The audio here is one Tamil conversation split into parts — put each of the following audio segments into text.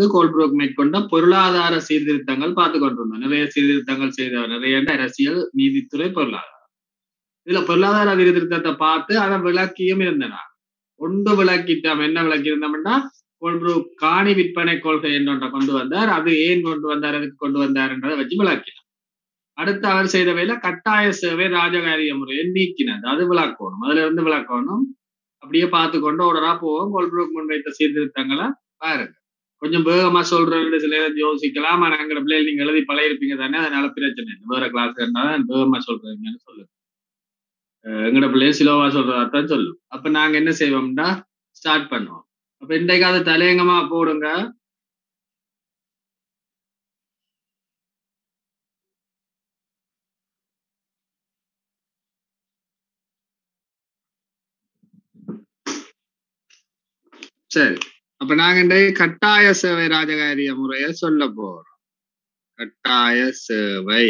வந்து கோல்புரோக் மேற்கொண்ட பொருளாதார சீர்திருத்தங்கள் பார்த்து கொண்டிருந்தோம் நிறைய சீர்திருத்தங்கள் செய்த நிறைய அரசியல் நீதித்துறை பொருளாதாரம் இதுல பொருளாதார சீர்திருத்தத்தை பார்த்து அதை விளக்கியும் இருந்தனா ஒன்று விளக்கிட்டோம் என்ன விளக்கி இருந்தோம்னா கோல்புரோக் காணி விற்பனை கொள்கை என்னொன்றை கொண்டு வந்தார் அது ஏன் கொண்டு வந்தார் அதுக்கு கொண்டு வந்தார்ன்றதை வச்சு விளக்கினார் அடுத்து அவர் செய்த வேலை கட்டாய சேவை ராஜகாரிய முறையை நீக்கினது அது விளக்கணும் அதுல இருந்து விளக்கணும் அப்படியே பார்த்து கொண்டு ஒடரா போவோம் கோல்புரோக் முன்வைத்த சீர்திருத்தங்களை பாருங்க கொஞ்சம் வேகமா சொல்றது சில நேரம் யோசிக்கலாம் ஆனா எங்கட பிள்ளைகள் நீங்க எழுதி பழையிருப்பீங்க தானே அதனால பிரச்சனை இல்லை வேற கிளாஸ் இருந்தாலும் வேகமா சொல்றீங்கன்னு சொல்லுங்க எங்கட பிள்ளைய சிலோவா சொல்றதான் சொல்லும் அப்ப நாங்க என்ன செய்வோம்டா ஸ்டார்ட் பண்ணுவோம் அப்ப இன்றைக்கு அதை தலையங்கமா போடுங்க சரி அப்ப நாங்க இன்றைக்கு கட்டாய சேவை ராஜகாரிய முறைய சொல்ல போறோம் கட்டாய சேவை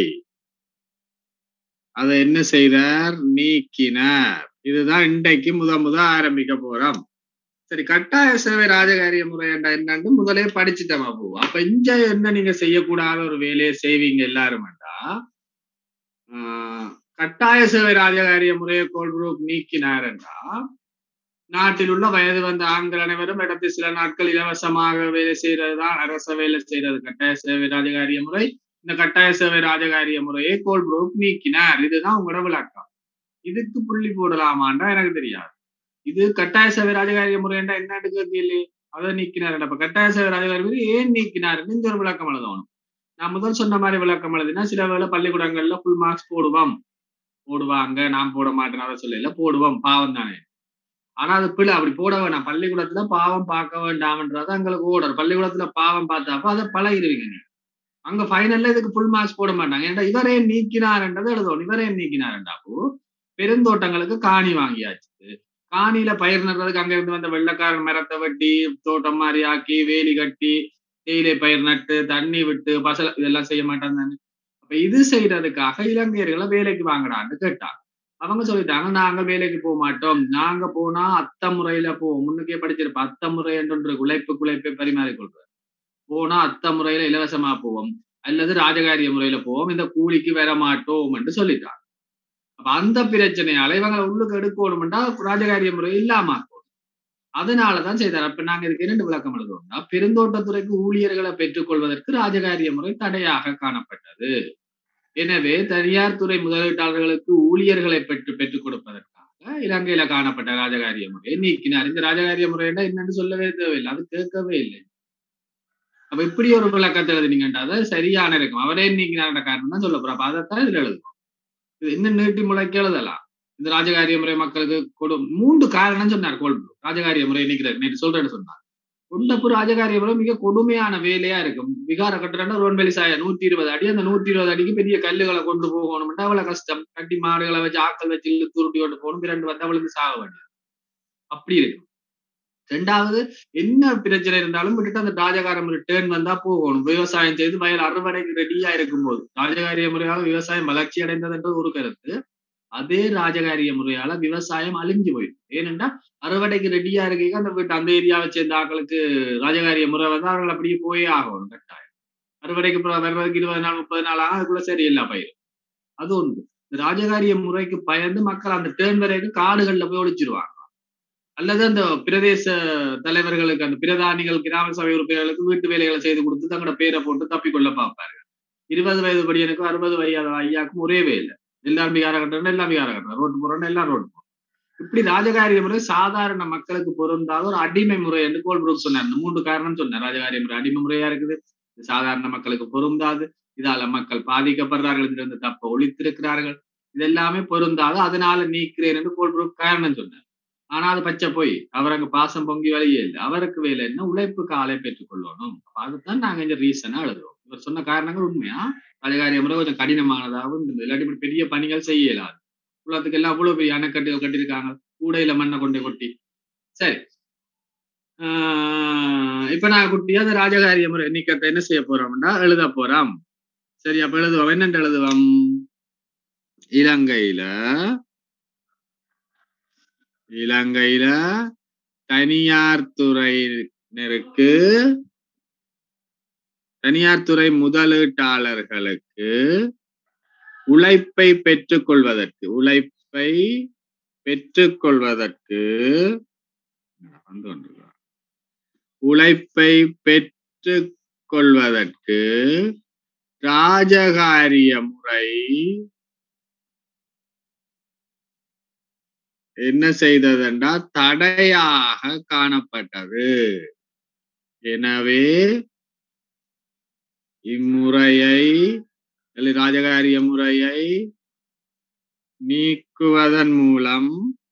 அதை என்ன செய்தார் நீக்கினார் இதுதான் இன்றைக்கு முத முத ஆரம்பிக்க போறோம் சரி கட்டாய சேவை ராஜகாரிய முறை என்னன்னு முதலே படிச்சுட்டோமா பூ அப்ப இங்க என்ன நீங்க செய்யக்கூடாத ஒரு வேலையை செய்வீங்க எல்லாருமாண்டா கட்டாய சேவை ராஜகாரிய முறையை கோல்புரூக் நீக்கினார்ன்றா நாட்டில் உள்ள வயது வந்த ஆண்கள் அனைவரும் இடத்து சில நாட்கள் இலவசமாக வேலை செய்யறதுதான் அரச வேலை செய்யறது கட்டாய சேவை ராஜகாரிய முறை இந்த கட்டாய சேவை ராஜகாரிய முறையை கோல்புரூக் நீக்கினார் இதுதான் உங்களோட விளக்கம் இதுக்கு புள்ளி போடலாமாண்டா எனக்கு தெரியாது இது கட்டாய சேவை ராஜகாரிய முறைண்டா என்னன்னு கேள்வி அதை நீக்கினார் அப்ப கட்டாய சேவை ராஜகாரிய முறை ஏன் நீக்கினாருன்னு இந்த ஒரு விளக்கம் எழுதணும் நான் முதல் சொன்ன மாதிரி விளக்கம் எழுதினா சில வேளை பள்ளிக்கூடங்கள்ல ஃபுல் மார்க்ஸ் போடுவோம் போடுவாங்க நான் போட மாட்டேன் அதை சொல்லல போடுவோம் பாவம் தானே ஆனா அது பிள்ளை அப்படி போட வேணாம் பள்ளிக்கூடத்துல பாவம் பார்க்க வேண்டாம்ன்றது எங்களுக்கு ஓடர் பள்ளிக்கூடத்துல பாவம் பார்த்தாப்ப அதை பழகிடுவீங்க நீங்க அங்க ஃபைனல்ல இதுக்கு ஃபுல் மார்க்ஸ் போட மாட்டாங்க ஏன்டா இவரே நீக்கினார்ன்றது எழுதணும் இவரே நீக்கினார்ண்டாப்போ பெருந்தோட்டங்களுக்கு காணி வாங்கியாச்சு காணியில பயிர் நடுறதுக்கு அங்க இருந்து வந்த வெள்ளக்காரன் மரத்தை வெட்டி தோட்டம் மாதிரி ஆக்கி வேலி கட்டி தேயிலை பயிர் நட்டு தண்ணி விட்டு பசல இதெல்லாம் செய்ய மாட்டாங்க தானே அப்ப இது செய்யறதுக்காக இலங்கையர்களை வேலைக்கு வாங்குறான்னு கேட்டாங்க அவங்க சொல்லிட்டாங்க நாங்க வேலைக்கு போக மாட்டோம் நாங்க போனா அத்த முறையில போவோம் முன்னுக்கே படிச்சிருப்ப அத்த முறை என்ற உழைப்பு குழைப்பை பரிமாறிக்கொள்றாரு போனா அத்த முறையில இலவசமா போவோம் அல்லது ராஜகாரிய முறையில போவோம் இந்த கூலிக்கு வர மாட்டோம் என்று சொல்லிட்டாங்க அப்ப அந்த பிரச்சனையால இவங்களை உள்ளுக்கு எடுக்கணும்னா ராஜகாரிய முறை இல்லாம அதனாலதான் செய்தார் அப்ப நாங்க இதுக்கு இரண்டு விளக்கம் எழுதுவோம்னா பெருந்தோட்டத்துறைக்கு ஊழியர்களை பெற்றுக்கொள்வதற்கு ராஜகாரிய முறை தடையாக காணப்பட்டது எனவே தனியார் துறை முதலீட்டாளர்களுக்கு ஊழியர்களை பெற்று பெற்றுக் கொடுப்பதற்காக இலங்கையில காணப்பட்ட ராஜகாரிய முறையை நீக்கினார் இந்த ராஜகாரிய முறைன்னா என்னன்னு சொல்லவே தேவையில்லை அது கேட்கவே இல்லை அப்ப இப்படி ஒரு விளக்கத்தை எழுதினீங்கன்றா அது சரியான இருக்கும் அவரே நீக்கினார்ன்ற காரணம் தான் சொல்ல போறோம் அப்ப அதைத்தான் இதுல எழுதுவோம் இது இன்னும் நீட்டி முளைக்க எழுதலாம் இந்த ராஜகாரிய முறை மக்களுக்கு கொடு மூன்று காரணம் சொன்னார் கோல்பு ராஜகாரிய முறை நிற்கிறார் நேற்று சொல்றேன்னு சொன்னார் கொண்டப்பு ராஜகாரிய முறை மிக கொடுமையான வேலையா இருக்கும் விகார கட்டுறா ரோன் வெளி சாய நூத்தி இருபது அடி அந்த நூத்தி இருபது அடிக்கு பெரிய கல்லுகளை கொண்டு போகணும்னா அவ்வளவு கஷ்டம் கட்டி மாடுகளை வச்சு ஆக்கள் வச்சு துருட்டி கொண்டு போகணும் இரண்டு வந்து அவளுக்கு சாக வேண்டியது அப்படி இருக்கும் ரெண்டாவது என்ன பிரச்சனை இருந்தாலும் விட்டுட்டு அந்த ராஜகார முறை டேர்ன் வந்தா போகணும் விவசாயம் செய்து வயல் அறுவடைக்கு ரெடியா இருக்கும் போது ராஜகாரிய முறையால விவசாயம் வளர்ச்சி அடைந்ததுன்றது ஒரு கருத்து அதே ராஜகாரிய முறையால விவசாயம் அழிஞ்சு போயிடும் ஏனென்றா அறுவடைக்கு ரெடியா இருக்கீங்க அந்த வீட்டு அந்த ஏரியாவை சேர்ந்த ஆக்களுக்கு ராஜகாரிய முறை வந்து அவர்கள் அப்படியே போயே ஆகணும் கட்டாயம் அறுவடைக்கு வர்றதுக்கு இருபது நாள் முப்பது நாள் ஆகும் அதுக்குள்ள சரியில்லை பயிர் அது ஒன்று இந்த ராஜகாரிய முறைக்கு பயந்து மக்கள் அந்த டேர்ன் வரைக்கும் காடுகள்ல போய் ஒழிச்சிருவாங்க அல்லது அந்த பிரதேச தலைவர்களுக்கு அந்த பிரதானிகள் கிராம சபை உறுப்பினர்களுக்கு வீட்டு வேலைகளை செய்து கொடுத்து தங்களோட பேரை போட்டு தப்பிக்கொள்ள பார்ப்பாரு இருபது வயது படியனுக்கும் அறுபது வயது ஐயாக்கும் ஒரே வேலை எல்லாரும் விகார கட்டுறோம் எல்லாம் விகார கட்டுறோம் ரோட்டு போறோம் எல்லாம் ரோட்டு போறோம் இப்படி ராஜகாரிய முறை சாதாரண மக்களுக்கு பொருந்தாத ஒரு அடிமை முறை என்று கோல்புரூக் சொன்னார் இந்த மூன்று காரணம் சொன்னார் ராஜகாரிய முறை அடிமை முறையா இருக்குது சாதாரண மக்களுக்கு பொருந்தாது இதால மக்கள் பாதிக்கப்படுறார்கள் இதிலிருந்து தப்ப ஒழித்திருக்கிறார்கள் இது எல்லாமே பொருந்தாது அதனால நீக்கிறேன் என்று கோல்புரூக் காரணம் சொன்னார் ஆனா அது பச்சை போய் அவர் அங்க பாசம் பொங்கி வழியே இல்லை அவருக்கு வேலை என்ன உழைப்புக்கு ஆளை பெற்றுக் கொள்ளணும் அதுதான் நாங்க இந்த ரீசனா எழுதுவோம் இவர் சொன்ன காரணங்கள் உண்மையா ராஜகாரிய முறை கொஞ்சம் கடினமானதாகவும் இருந்தது இல்லாட்டி இப்படி பெரிய பணிகள் செய்ய இயலாது உலகத்துக்கு எல்லாம் அவ்வளவு பெரிய அணைக்கட்டுகள் கட்டியிருக்காங்க கூடையில மண்ணை கொண்டு கொட்டி சரி ஆஹ் இப்ப நான் குட்டியா அந்த ராஜகாரிய முறை நீக்கத்தை என்ன செய்ய போறோம்னா எழுத போறோம் சரி அப்ப எழுதுவோம் என்னென்று எழுதுவோம் இலங்கையில இலங்கையில தனியார் துறையினருக்கு தனியார் துறை முதலீட்டாளர்களுக்கு உழைப்பை பெற்றுக்கொள்வதற்கு உழைப்பை பெற்றுக்கொள்வதற்கு வந்து கொண்டிருக்கிறார். உழைப்பை பெற்றுக் கொள்வதற்கு ராஜகாரிய முறை என்ன செய்ததென்றா தடையாக காணப்பட்டது எனவே இம்முறையை அல்லது ராஜகாரிய முறையை நீக்குவதன் மூலம்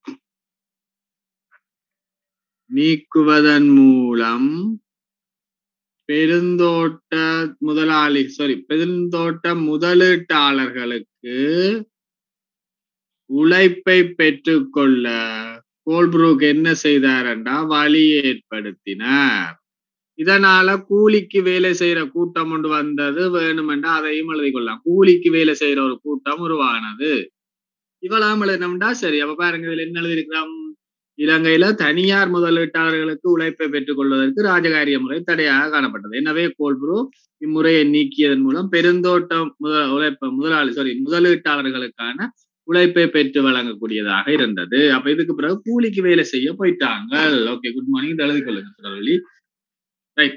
நீக்குவதன் மூலம் பெருந்தோட்ட முதலாளி சாரி பெருந்தோட்ட முதலீட்டாளர்களுக்கு உழைப்பை பெற்றுக்கொள்ள கோல்ப்ரூக் என்ன செய்தார்ன்றா வழி ஏற்படுத்தினார் இதனால கூலிக்கு வேலை செய்யற கூட்டம் ஒன்று வந்தது வேணுமென்றா அதையும் எழுதி கொள்ளலாம் கூலிக்கு வேலை செய்யற ஒரு கூட்டம் உருவானது இவ்வளவு எழுதினோம்டா சரி அப்ப பாருங்க இதுல என்ன எழுதியிருக்கிறோம் இலங்கையில தனியார் முதலீட்டாளர்களுக்கு உழைப்பை பெற்றுக் கொள்வதற்கு ராஜகாரிய முறை தடையாக காணப்பட்டது எனவே கோல்ப்ரூ இம்முறையை நீக்கியதன் மூலம் பெருந்தோட்டம் முதல உழைப்ப முதலாளி சாரி முதலீட்டாளர்களுக்கான உழைப்பை பெற்று வழங்கக்கூடியதாக இருந்தது அப்ப இதுக்கு பிறகு கூலிக்கு வேலை செய்ய போயிட்டாங்க ஓகே குட் மார்னிங் இந்த எழுதி கொள்ளுங்க சுடர்வழி ரைட்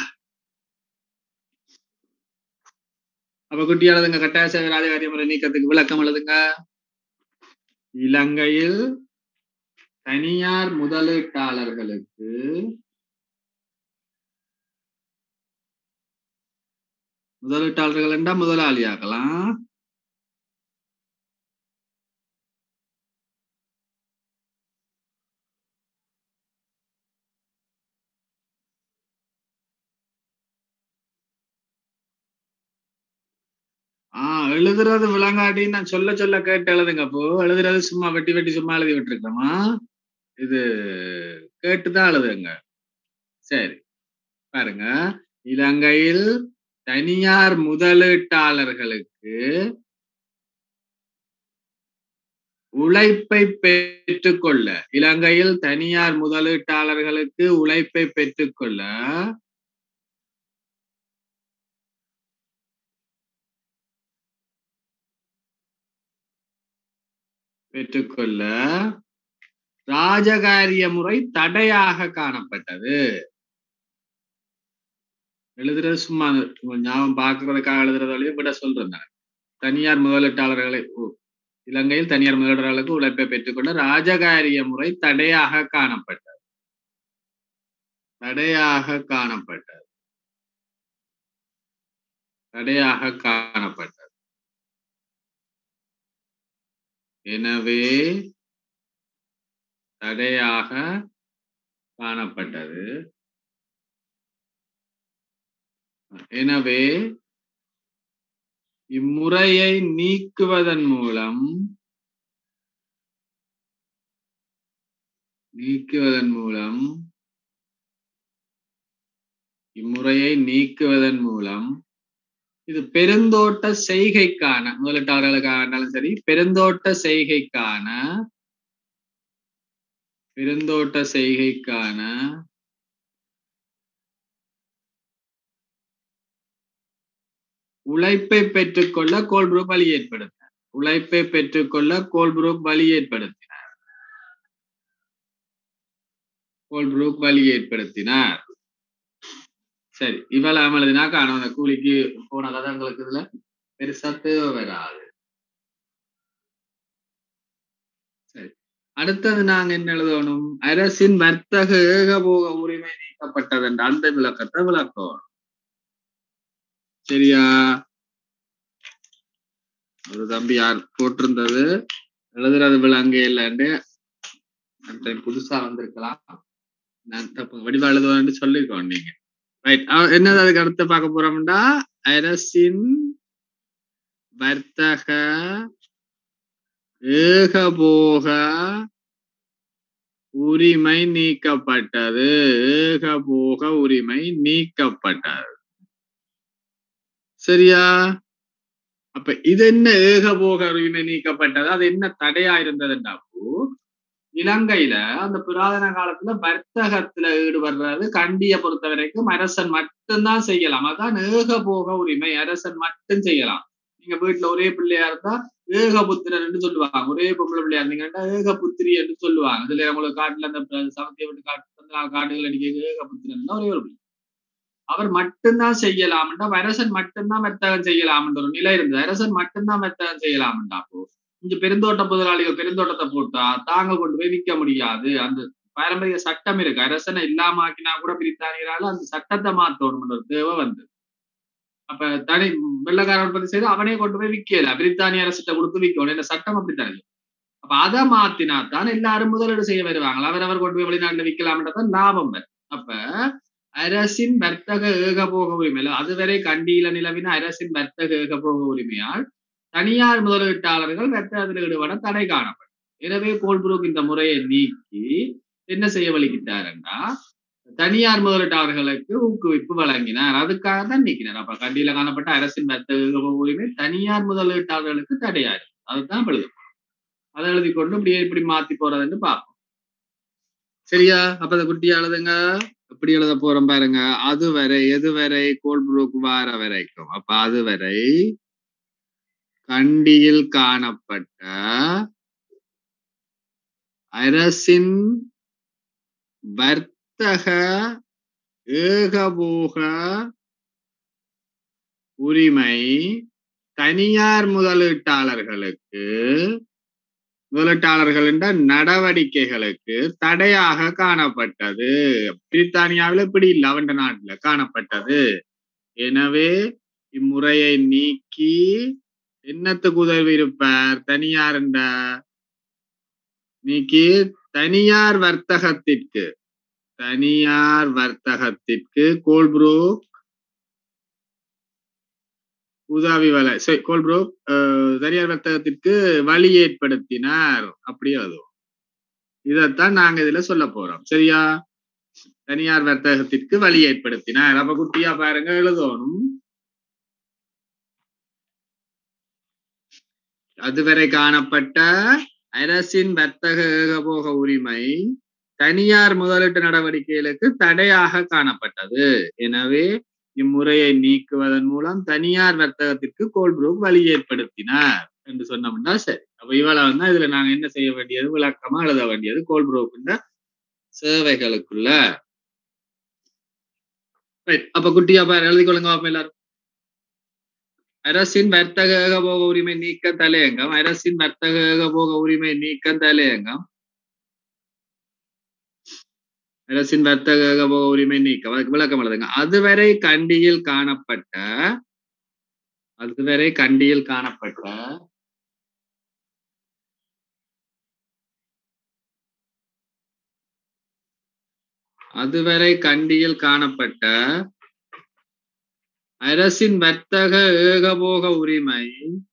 அப்ப குட்டி எழுதுங்க கட்டாய சேவை ராஜகாரிய முறை நீக்கத்துக்கு விளக்கம் எழுதுங்க இலங்கையில் தனியார் முதலீட்டாளர்களுக்கு முதலீட்டாளர்கள் என்றா முதலாளியாக்கலாம் ஆஹ் எழுதுறது விளங்காட்டி நான் சொல்ல சொல்ல கேட்டு எழுதுங்க அப்போ எழுதுறது சும்மா வெட்டி வெட்டி சும்மா எழுதி விட்டுருக்கோமா இது கேட்டுதான் எழுதுங்க சரி பாருங்க இலங்கையில் தனியார் முதலீட்டாளர்களுக்கு உழைப்பை பெற்றுக்கொள்ள இலங்கையில் தனியார் முதலீட்டாளர்களுக்கு உழைப்பை பெற்றுக்கொள்ள பெற்றுக்கொள்ள ராஜகாரிய முறை தடையாக காணப்பட்டது எழுதுறது சும்மா ஞாபகம் பார்க்கறதுக்காக எழுதுறதாலேயே விட சொல்றேன் நான். தனியார் முதலீட்டாளர்களை ஓ, இலங்கையில் தனியார் முதலீட்டாளர்களுக்கு உழைப்பை பெற்றுக்கொள்ள ராஜகாரிய முறை தடையாக காணப்பட்டது தடையாக காணப்பட்டது தடையாக காணப்பட்டது எனவே தடையாக காணப்பட்டது எனவே இம்முறையை நீக்குவதன் மூலம் நீக்குவதன் மூலம் இம்முறையை நீக்குவதன் மூலம் இது பெருந்தோட்ட செய்கைக்கான முதலீட்டாளர்களுக்காக இருந்தாலும் சரி பெருந்தோட்ட செய்கைக்கான பெருந்தோட்ட செய்கைக்கான உழைப்பை பெற்றுக்கொள்ள கோல்புரூக் வழி ஏற்படுத்தினார் உழைப்பை பெற்றுக்கொள்ள கோல்புரூக் வழி ஏற்படுத்தினார் கோல்புரூக் வழி ஏற்படுத்தினார் சரி இவ்வளவு எழுதினா காணும் அந்த கூலிக்கு போன கதை உங்களுக்கு இதுல பெருசா தேவை வராது சரி அடுத்தது நாங்க என்ன எழுதணும் அரசின் வர்த்தக ஏகபோக உரிமை நீக்கப்பட்டது என்ற அந்த விளக்கத்தை விளக்கணும் சரியா ஒரு தம்பி யார் போட்டிருந்தது எழுதுறது விளங்க இல்லைன்னு அந்த புதுசா வந்திருக்கலாம் நான் தப்பு வடிவா எழுதுவேன்னு சொல்லிருக்கோம் நீங்க ரைட் என்னது அதுக்கு அடுத்து பார்க்க போறோம்னா அரசின் வர்த்தக ஏகபோக உரிமை நீக்கப்பட்டது ஏகபோக உரிமை நீக்கப்பட்டது சரியா அப்ப இது என்ன ஏகபோக உரிமை நீக்கப்பட்டது அது என்ன தடையா இருந்ததுண்டாப்போ இலங்கையில அந்த புராதன காலத்துல வர்த்தகத்துல ஈடுபடுறது கண்டிய பொறுத்த வரைக்கும் அரசன் மட்டும்தான் செய்யலாம் அதான் ஏகபோக உரிமை அரசன் மட்டும் செய்யலாம் நீங்க வீட்டுல ஒரே பிள்ளையா இருந்தா ஏகபுத்திரன் என்று சொல்லுவாங்க ஒரே பொம்பளை பிள்ளையா இருந்தீங்கன்னா ஏகபுத்திரி என்று சொல்லுவாங்க இதுல உங்களுக்கு காட்டுல அந்த சமத்திய விட்டு காட்டு காடுகள் அடிக்க ஏகபுத்திரன் ஒரே ஒரு பிள்ளை அவர் மட்டும்தான் செய்யலாம்டா அரசன் மட்டும்தான் வர்த்தகம் செய்யலாம்ன்ற ஒரு நிலை இருந்தது அரசன் மட்டும்தான் வர்த்தகம் செய்யலாம்டா அப்போ இங்க பெருந்தோட்ட முதலாளிகள் பெருந்தோட்டத்தை போட்டா தாங்க கொண்டு போய் விற்க முடியாது அந்த பாரம்பரிய சட்டம் இருக்கு அரசனை இல்லாம ஆக்கினா கூட பிரித்தானியரால அந்த சட்டத்தை மாத்தணும்ன்ற ஒரு தேவை வந்து அப்ப தனி வெள்ளக்கார உற்பத்தி செய்து அவனே கொண்டு போய் விற்கல பிரித்தானிய அரசிட்ட கொடுத்து விற்கணும் இந்த சட்டம் அப்படித்தானே அப்ப அதை மாத்தினா தான் எல்லாரும் முதலீடு செய்ய வருவாங்க அவர் அவர் கொண்டு போய் வெளிநாட்டுல விற்கலாம்ன்றதான் லாபம் வரும் அப்ப அரசின் வர்த்தக ஏகபோக உரிமையில அதுவரை கண்டியில நிலவின அரசின் வர்த்தக ஏகபோக உரிமையால் தனியார் முதலீட்டாளர்கள் வர்த்தகத்தில் ஈடுபட தடை காணப்படும் எனவே கோல்புரூக் இந்த முறையை நீக்கி என்ன செய்ய வலிக்கிட்டாருன்னா தனியார் முதலீட்டாளர்களுக்கு ஊக்குவிப்பு வழங்கினார் அதுக்காக தான் நீக்கினார் அப்ப கண்டியில காணப்பட்ட அரசின் வர்த்தக உரிமை தனியார் முதலீட்டாளர்களுக்கு தடையாரு அதுதான் எழுதும் அதை எழுதி கொண்டு இப்படி எப்படி மாத்தி போறதுன்னு பார்ப்போம் சரியா அப்ப அதை குட்டியா எழுதுங்க எப்படி எழுத போறோம் பாருங்க அதுவரை எதுவரை கோல்புரூக் வார வரைக்கும் அப்ப அதுவரை கண்டியில் காணப்பட்ட அரசின் வர்த்தக ஏகபோக உரிமை தனியார் முதலீட்டாளர்களுக்கு முதலீட்டாளர்கள் என்ற நடவடிக்கைகளுக்கு தடையாக காணப்பட்டது பிரித்தானியாவில் இப்படி இல்லை அவன் நாட்டுல காணப்பட்டது எனவே இம்முறையை நீக்கி என்னத்துக்கு உதவி இருப்பார் தனியார் என்ற நீக்கி தனியார் வர்த்தகத்திற்கு தனியார் வர்த்தகத்திற்கு கோல்புரூக் உதவி வலை கோல்புரூக் தனியார் வர்த்தகத்திற்கு வழி ஏற்படுத்தினார் அப்படியே அதுவும் இதைத்தான் நாங்க இதுல சொல்ல போறோம் சரியா தனியார் வர்த்தகத்திற்கு வழி ஏற்படுத்தினார் அப்ப குட்டியா பாருங்க எழுதணும் அதுவரை காணப்பட்ட அரசின் வர்த்தக ஏகபோக உரிமை தனியார் முதலீட்டு நடவடிக்கைகளுக்கு தடையாக காணப்பட்டது எனவே இம்முறையை நீக்குவதன் மூலம் தனியார் வர்த்தகத்திற்கு கோல்புரூக் வழி ஏற்படுத்தினார் என்று சொன்னோம்னா சரி அப்ப இவ்வளவு வந்து இதுல நாங்க என்ன செய்ய வேண்டியது விளக்கமா எழுத வேண்டியது கோல்புரூக் சேவைகளுக்குள்ள அப்ப குட்டியா பாரு எழுதி கொள்ளுங்க எல்லாரும் அரசின் வர்த்தக ஏகபோக உரிமை நீக்க தலையங்கம் அரசின் வர்த்தக ஏகபோக உரிமை நீக்க தலையங்கம் அரசின் வர்த்தக ஏகபோக உரிமை நீக்கம் அதுக்கு விளக்கம் எழுதுங்க அதுவரை கண்டியில் காணப்பட்ட அதுவரை கண்டியில் காணப்பட்ட அதுவரை கண்டியில் காணப்பட்ட அரசின் வர்த்தக ஏகபோக உரிமை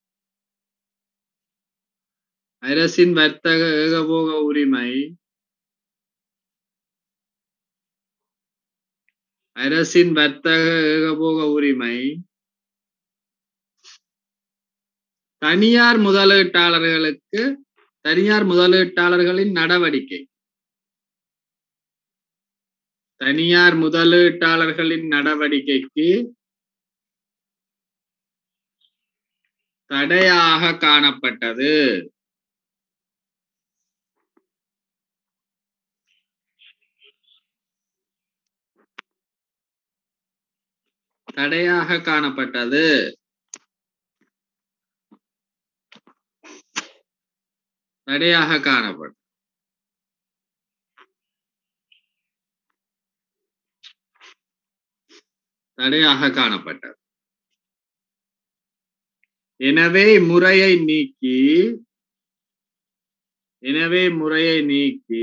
அரசின் வர்த்தக ஏகபோக உரிமை அரசின் வர்த்தக ஏகபோக உரிமை தனியார் முதலீட்டாளர்களுக்கு தனியார் முதலீட்டாளர்களின் நடவடிக்கை தனியார் முதலீட்டாளர்களின் நடவடிக்கைக்கு தடையாக காணப்பட்டது தடையாக காணப்பட்டது தடையாக காணப்பட்டது தடையாக காணப்பட்டது எனவே முறையை நீக்கி எனவே முறையை நீக்கி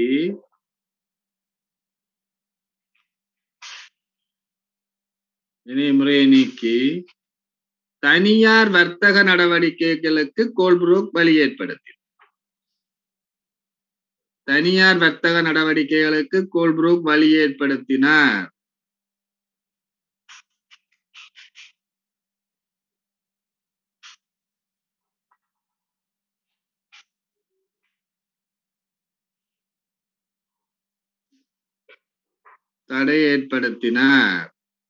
இணைய முறையை நீக்கி தனியார் வர்த்தக நடவடிக்கைகளுக்கு கோல்புரூக் வழி ஏற்படுத்தி தனியார் வர்த்தக நடவடிக்கைகளுக்கு கோல்புரூக் வழி ஏற்படுத்தினார் தடை ஏற்படுத்தினார்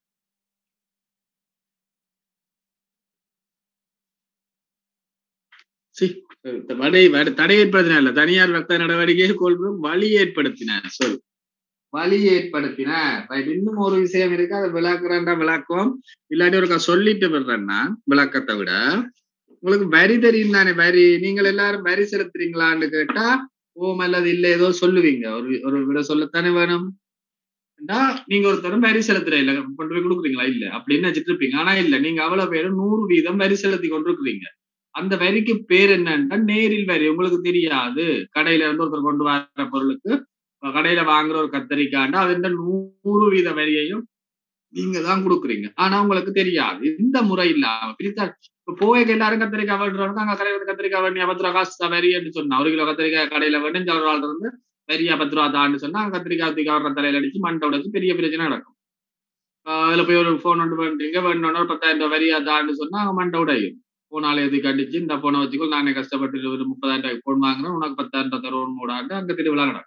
சி, வடை வட- தடை ஏற்படுத்தினார் இல்ல தனியார் வர்த்தக நடவடிக்கையை கொள்ளும் வழி ஏற்படுத்தினார் சொல் வழி ஏற்படுத்தினார் Right. இன்னும் ஒரு விஷயம் இருக்கு அதை விளக்குறேன்டா விளக்கம் இல்லாட்டி ஒரு சொல்லிட்டு விடுறேன்னா விளக்கத்தை விட உங்களுக்கு வரி தெரியும் தானே வரி நீங்கள் எல்லாரும் வரி செலுத்துறீங்களான்னு கேட்டா ஓம் அல்லது இல்ல ஏதோ சொல்லுவீங்க ஒரு ஒரு விட சொல்லத்தானே வேணும் ஏண்டா, நீங்க ஒருத்தரும் வரி செலுத்துற இல்ல கொண்டு போய் கொடுக்குறீங்களா இல்ல அப்படின்னு வச்சுட்டு இருப்பீங்க ஆனா இல்ல நீங்க அவ்வளவு பேரும் நூறு வீதம் வரி செலுத்தி கொண்டிருக்கிறீங்க அந்த வரிக்கு பேர் என்னன்னா நேரில் வரி உங்களுக்கு தெரியாது கடையில இருந்து ஒருத்தர் கொண்டு வர பொருளுக்கு இப்ப கடையில வாங்குற ஒரு கத்தரிக்காண்டா அது நூறு வீத வரியையும் நீங்க தான் கொடுக்குறீங்க ஆனா உங்களுக்கு தெரியாது இந்த முறை இல்லாம பிரித்தா இப்ப போவைக்கு எல்லாரும் கத்திரிக்காய் வேண்டுறவங்க அங்க கடையில கத்திரிக்காய் வேண்டிய பத்து ரூபா காசு தான் வரின்னு சொன்னா ஒரு கிலோ கத்திரிக்காய் கடையில வேணும் ஒரு ஆள் இருந்து வரியா பத்து ரூபா தான்னு சொன்னா அங்க கத்திரிக்காய் தூக்கி வர்ற தலையில அடிச்சு மண்டை உடைச்சு பெரிய பிரச்சனை நடக்கும் ஆஹ் அதுல போய் ஒரு போன் ஒன்று வேண்டுறீங்க வேணும்னா ஒரு பத்தாயிரம் ரூபாய் வரியா தான்னு சொன்னா அங்க மண்டை உடையும் போனாலே எதுக்கு அடிச்சு இந்த போனை வச்சுக்கோ நானே கஷ்டப்பட்டு ஒரு முப்பதாயிரம் ரூபாய்க்கு போன் வாங்குறேன் உனக்கு பத்தாயிரம் ரூபாய் தருவோம் மூடாண்டு அங்க திருவிழா நடக்கும்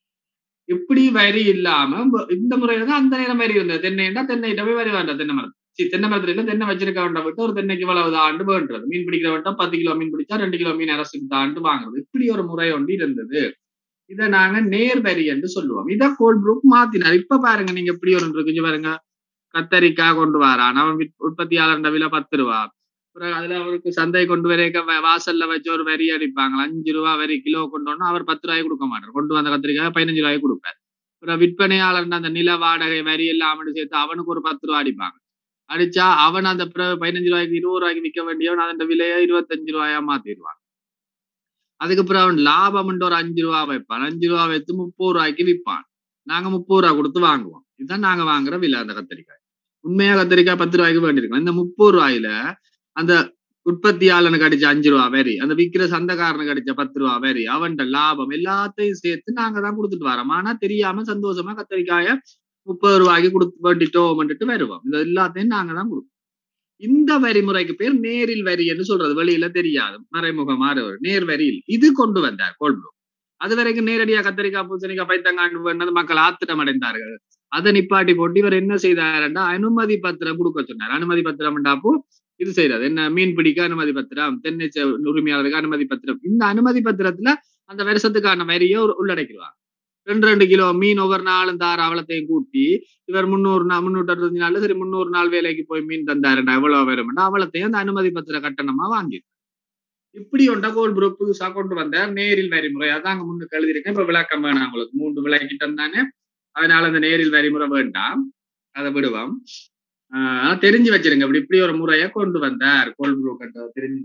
இப்படி வரி இல்லாம ப- இந்த முறையில தான் அந்த நேரம் வரி இருந்தது தென்னைண்டா தென்னையிட்ட போய் வரி வேண்டாம் தென்னை மரம் சரி தென்னை மரத்துல இல்ல தென்னை வச்சிருக்க வேண்டாம் விட்டு ஒரு தென்னைக்கு இவ்வளவு ஆண்டு வேண்டது மீன் பிடிக்கிற வேண்டாம் பத்து கிலோ மீன் பிடிச்சா ரெண்டு கிலோ மீன் அரசுக்கு தாண்டு வாங்குறது இப்படி ஒரு முறை ஒன்று இருந்தது இதை நாங்க நேர் வரி என்று சொல்லுவோம் இதை கோல் குரூப் மாத்தினார் இப்ப பாருங்க நீங்க எப்படி ஒரு இருக்கு இங்க பாருங்க கத்தரிக்காய் கொண்டு வரான் அவன் விற்- உற்பத்தியாளர் விலை பத்து ரூபா அப்புறம் அதுல அவருக்கு சந்தை கொண்டு வரைக்க வ- வாசல்ல வச்சு ஒரு வரி அடிப்பாங்க அஞ்சு ரூபா வரி கிலோ கொண்டு வரணும் அவர் பத்து ரூபாய்க்கு கொடுக்க மாட்டார் கொண்டு வந்த கத்திரிக்காய் பதினஞ்சு ரூபாய்க்கு கொடுப்பார் அப்புறம் விற்பனையாளர் அந்த நில வாடகை வரி எல்லாம் அவனு சேர்த்து அவனுக்கு ஒரு பத்து ரூபா அடிப்பாங்க அடிச்சா அவன் அந்த பிற- பதினஞ்சு ரூபாய்க்கு இருபது ரூபாய்க்கு விற்க வேண்டியவன் அதன் விலையை இருபத்தஞ்சு ரூபாயா மாத்திடுவான் அதுக்கப்புறம் அவன் லாபம்ன்ற ஒரு அஞ்சு ரூபா வைப்பான் அஞ்சு ரூபா வைத்து முப்பது ரூபாய்க்கு விற்பான் நாங்க முப்பது ரூபா கொடுத்து வாங்குவோம் இதுதான் நாங்க வாங்குற விலை அந்த கத்திரிக்காய் உண்மையா கத்திரிக்காய் பத்து ரூபாய்க்கு வேண்டியிருக்கோம் இந்த முப்பது ரூபாயில அந்த உற்பத்தியாளனுக்கு அடிச்ச அஞ்சு ரூபா வரி அந்த விக்கிற சந்தைக்காரனுக்கு அடிச்ச பத்து ரூபா வரி அவன்கிட்ட லாபம் எல்லாத்தையும் சேர்த்து நாங்க தான் கொடுத்துட்டு வரோம் ஆனா தெரியாம சந்தோஷமா கத்திரிக்காய முப்பது ரூபாய்க்கு கொடுத்து வேண்டிட்டோம் வந்துட்டு வருவோம் இந்த எல்லாத்தையும் நாங்க தான் கொடுப்போம் இந்த வரிமுறைக்கு பேர் நேரில் வரி என்று சொல்றது வெளியில தெரியாது மறைமுகமா வரும். நேர் வரியில் இது கொண்டு வந்தார் கோல்ப்ரூ அது வரைக்கும் நேரடியா கத்திரிக்காய் பூசணிக்காய் பைத்தங்காண்டு வேண்டது மக்கள் ஆத்திரம் அடைந்தார்கள் அதை நிப்பாட்டி போட்டு இவர் என்ன செய்தாருன்னா அனுமதி பத்திரம் கொடுக்க சொன்னார் அனுமதி பத்திரம் அப்போ இது செய்யறது என்ன மீன் பிடிக்க அனுமதி பத்திரம் தென்னை செ- உரிமையாளருக்கு அனுமதி பத்திரம் இந்த அனுமதி பத்திரத்துல அந்த வருஷத்துக்கான வரியை ஒரு- உள்ளடக்கிடுவாங்க ரெண்டு ரெண்டு கிலோ மீன் ஒவ்வொரு நாளும் தார அவலத்தையும் கூட்டி இவர் முந்நூறு நாள் முன்னூத்தி அறுபத்தஞ்சு நாள்ல சரி முந்நூறு நாள் வேலைக்கு போய் மீன் தந்தாருண்டா எவ்வளவு வரும்னா அவலத்தையும் அந்த அனுமதி பத்திர கட்டணமா வாங்கி இப்படி ஒன்றா கோல் குரூப் புதுசா கொண்டு வந்தார் நேரில் வரிமுறை அதான் அங்க முன்னுக்கு எழுதியிருக்கேன் இப்ப விளக்கம் வேணாம் உங்களுக்கு மூன்று விளக்கிட்டு தானே அதனால அந்த நேரில் வரிமுறை வேண்டாம் அதை விடுவோம் ஆஹ் தெரிஞ்சு வச்சிருங்க இப்படி இப்படி ஒரு முறையை கொண்டு வந்தார் கோல் குரூப் தெரிஞ்சு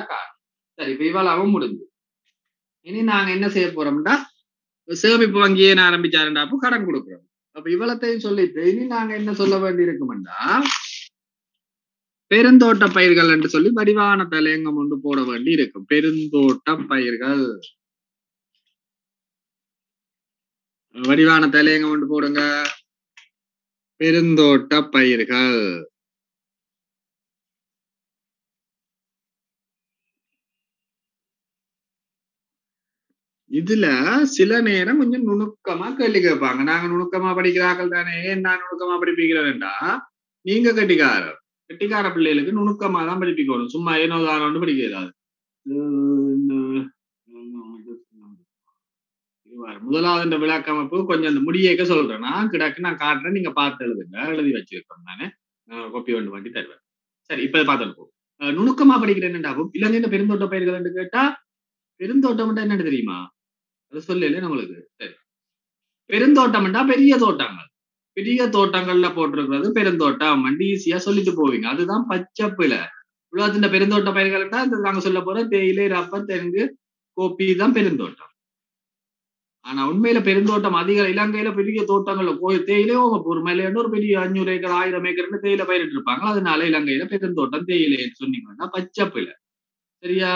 சரி இப்ப இவ்வளவும் முடிஞ்சு இனி நாங்க என்ன செய்ய போறோம்னா சேமிப்பு வங்கி ஏன் ஆரம்பிச்சாருண்டா அப்போ கடன் கொடுக்குறோம் அப்ப இவ்வளத்தையும் சொல்லிட்டு இனி நாங்க என்ன சொல்ல வேண்டி இருக்குமெண்டா பெருந்தோட்ட பயிர்கள் என்று சொல்லி வடிவான தலையங்கம் ஒன்று போட வேண்டி இருக்கும் பெருந்தோட்ட பயிர்கள் வடிவான தலையங்கம் ஒன்று போடுங்க பெருந்தோட்ட பயிர்கள் இதுல சில நேரம் கொஞ்சம் நுணுக்கமா கேள்வி கேட்பாங்க நாங்க நுணுக்கமா படிக்கிறார்கள் தானே ஏன் நான் நுணுக்கமா படிப்பிக்கிறேன்டா நீங்க கட்டிக்காரர் கட்டிக்கார பிள்ளைகளுக்கு நுணுக்கமா தான் படிப்பிக்கணும் சும்மா ஏனோ தானோன்னு படிக்க இயலாது. உம் இவ்வாறு. முதலாவது இந்த விளக்கமைப்பு கொஞ்சம் அந்த முடியேக்க சொல்றேன் நான் கிடக்கு நான் காட்டுறேன் நீங்க பார்த்து எழுதுங்க எழுதி வச்சிருக்கேன் நானு கொப்பி ஒன்று வாங்கி தருவேன் சரி இப்ப பார்த்து போ நுணுக்கமா படிக்கிறேன்டாகும் இல்லைங்க இந்த பெருந்தோட்ட பயிர்கள் கேட்டா பெருந்தோட்டம் என்னன்னு தெரியுமா அது சொல்லல நம்மளுக்கு சரி பெருந்தோட்டம்டா பெரிய தோட்டங்கள் பெரிய தோட்டங்கள்ல போட்டிருக்கிறது பெருந்தோட்டம் வண்டி ஈஸியா சொல்லிட்டு போவீங்க அதுதான் பச்சைப்பில உலகத்துல பெருந்தோட்ட பயிர்கள்னா இந்த நாங்க சொல்ல போற தேயிலை ரப்பர் தெங்கு கோப்பி தான் பெருந்தோட்டம் ஆனா உண்மையில பெருந்தோட்டம் அதிக இலங்கையில பெரிய தோட்டங்கள்ல கோயில் தேயிலையோ ஒரு மேலேன்னு ஒரு பெரிய அஞ்சூறு ஏக்கர் ஆயிரம் ஏக்கர்னு தேயிலை பயிரிட்டு இருப்பாங்க அதனால இலங்கையில பெருந்தோட்டம் தேயிலைன்னு சொன்னீங்கன்னா பச்சைப்பில சரியா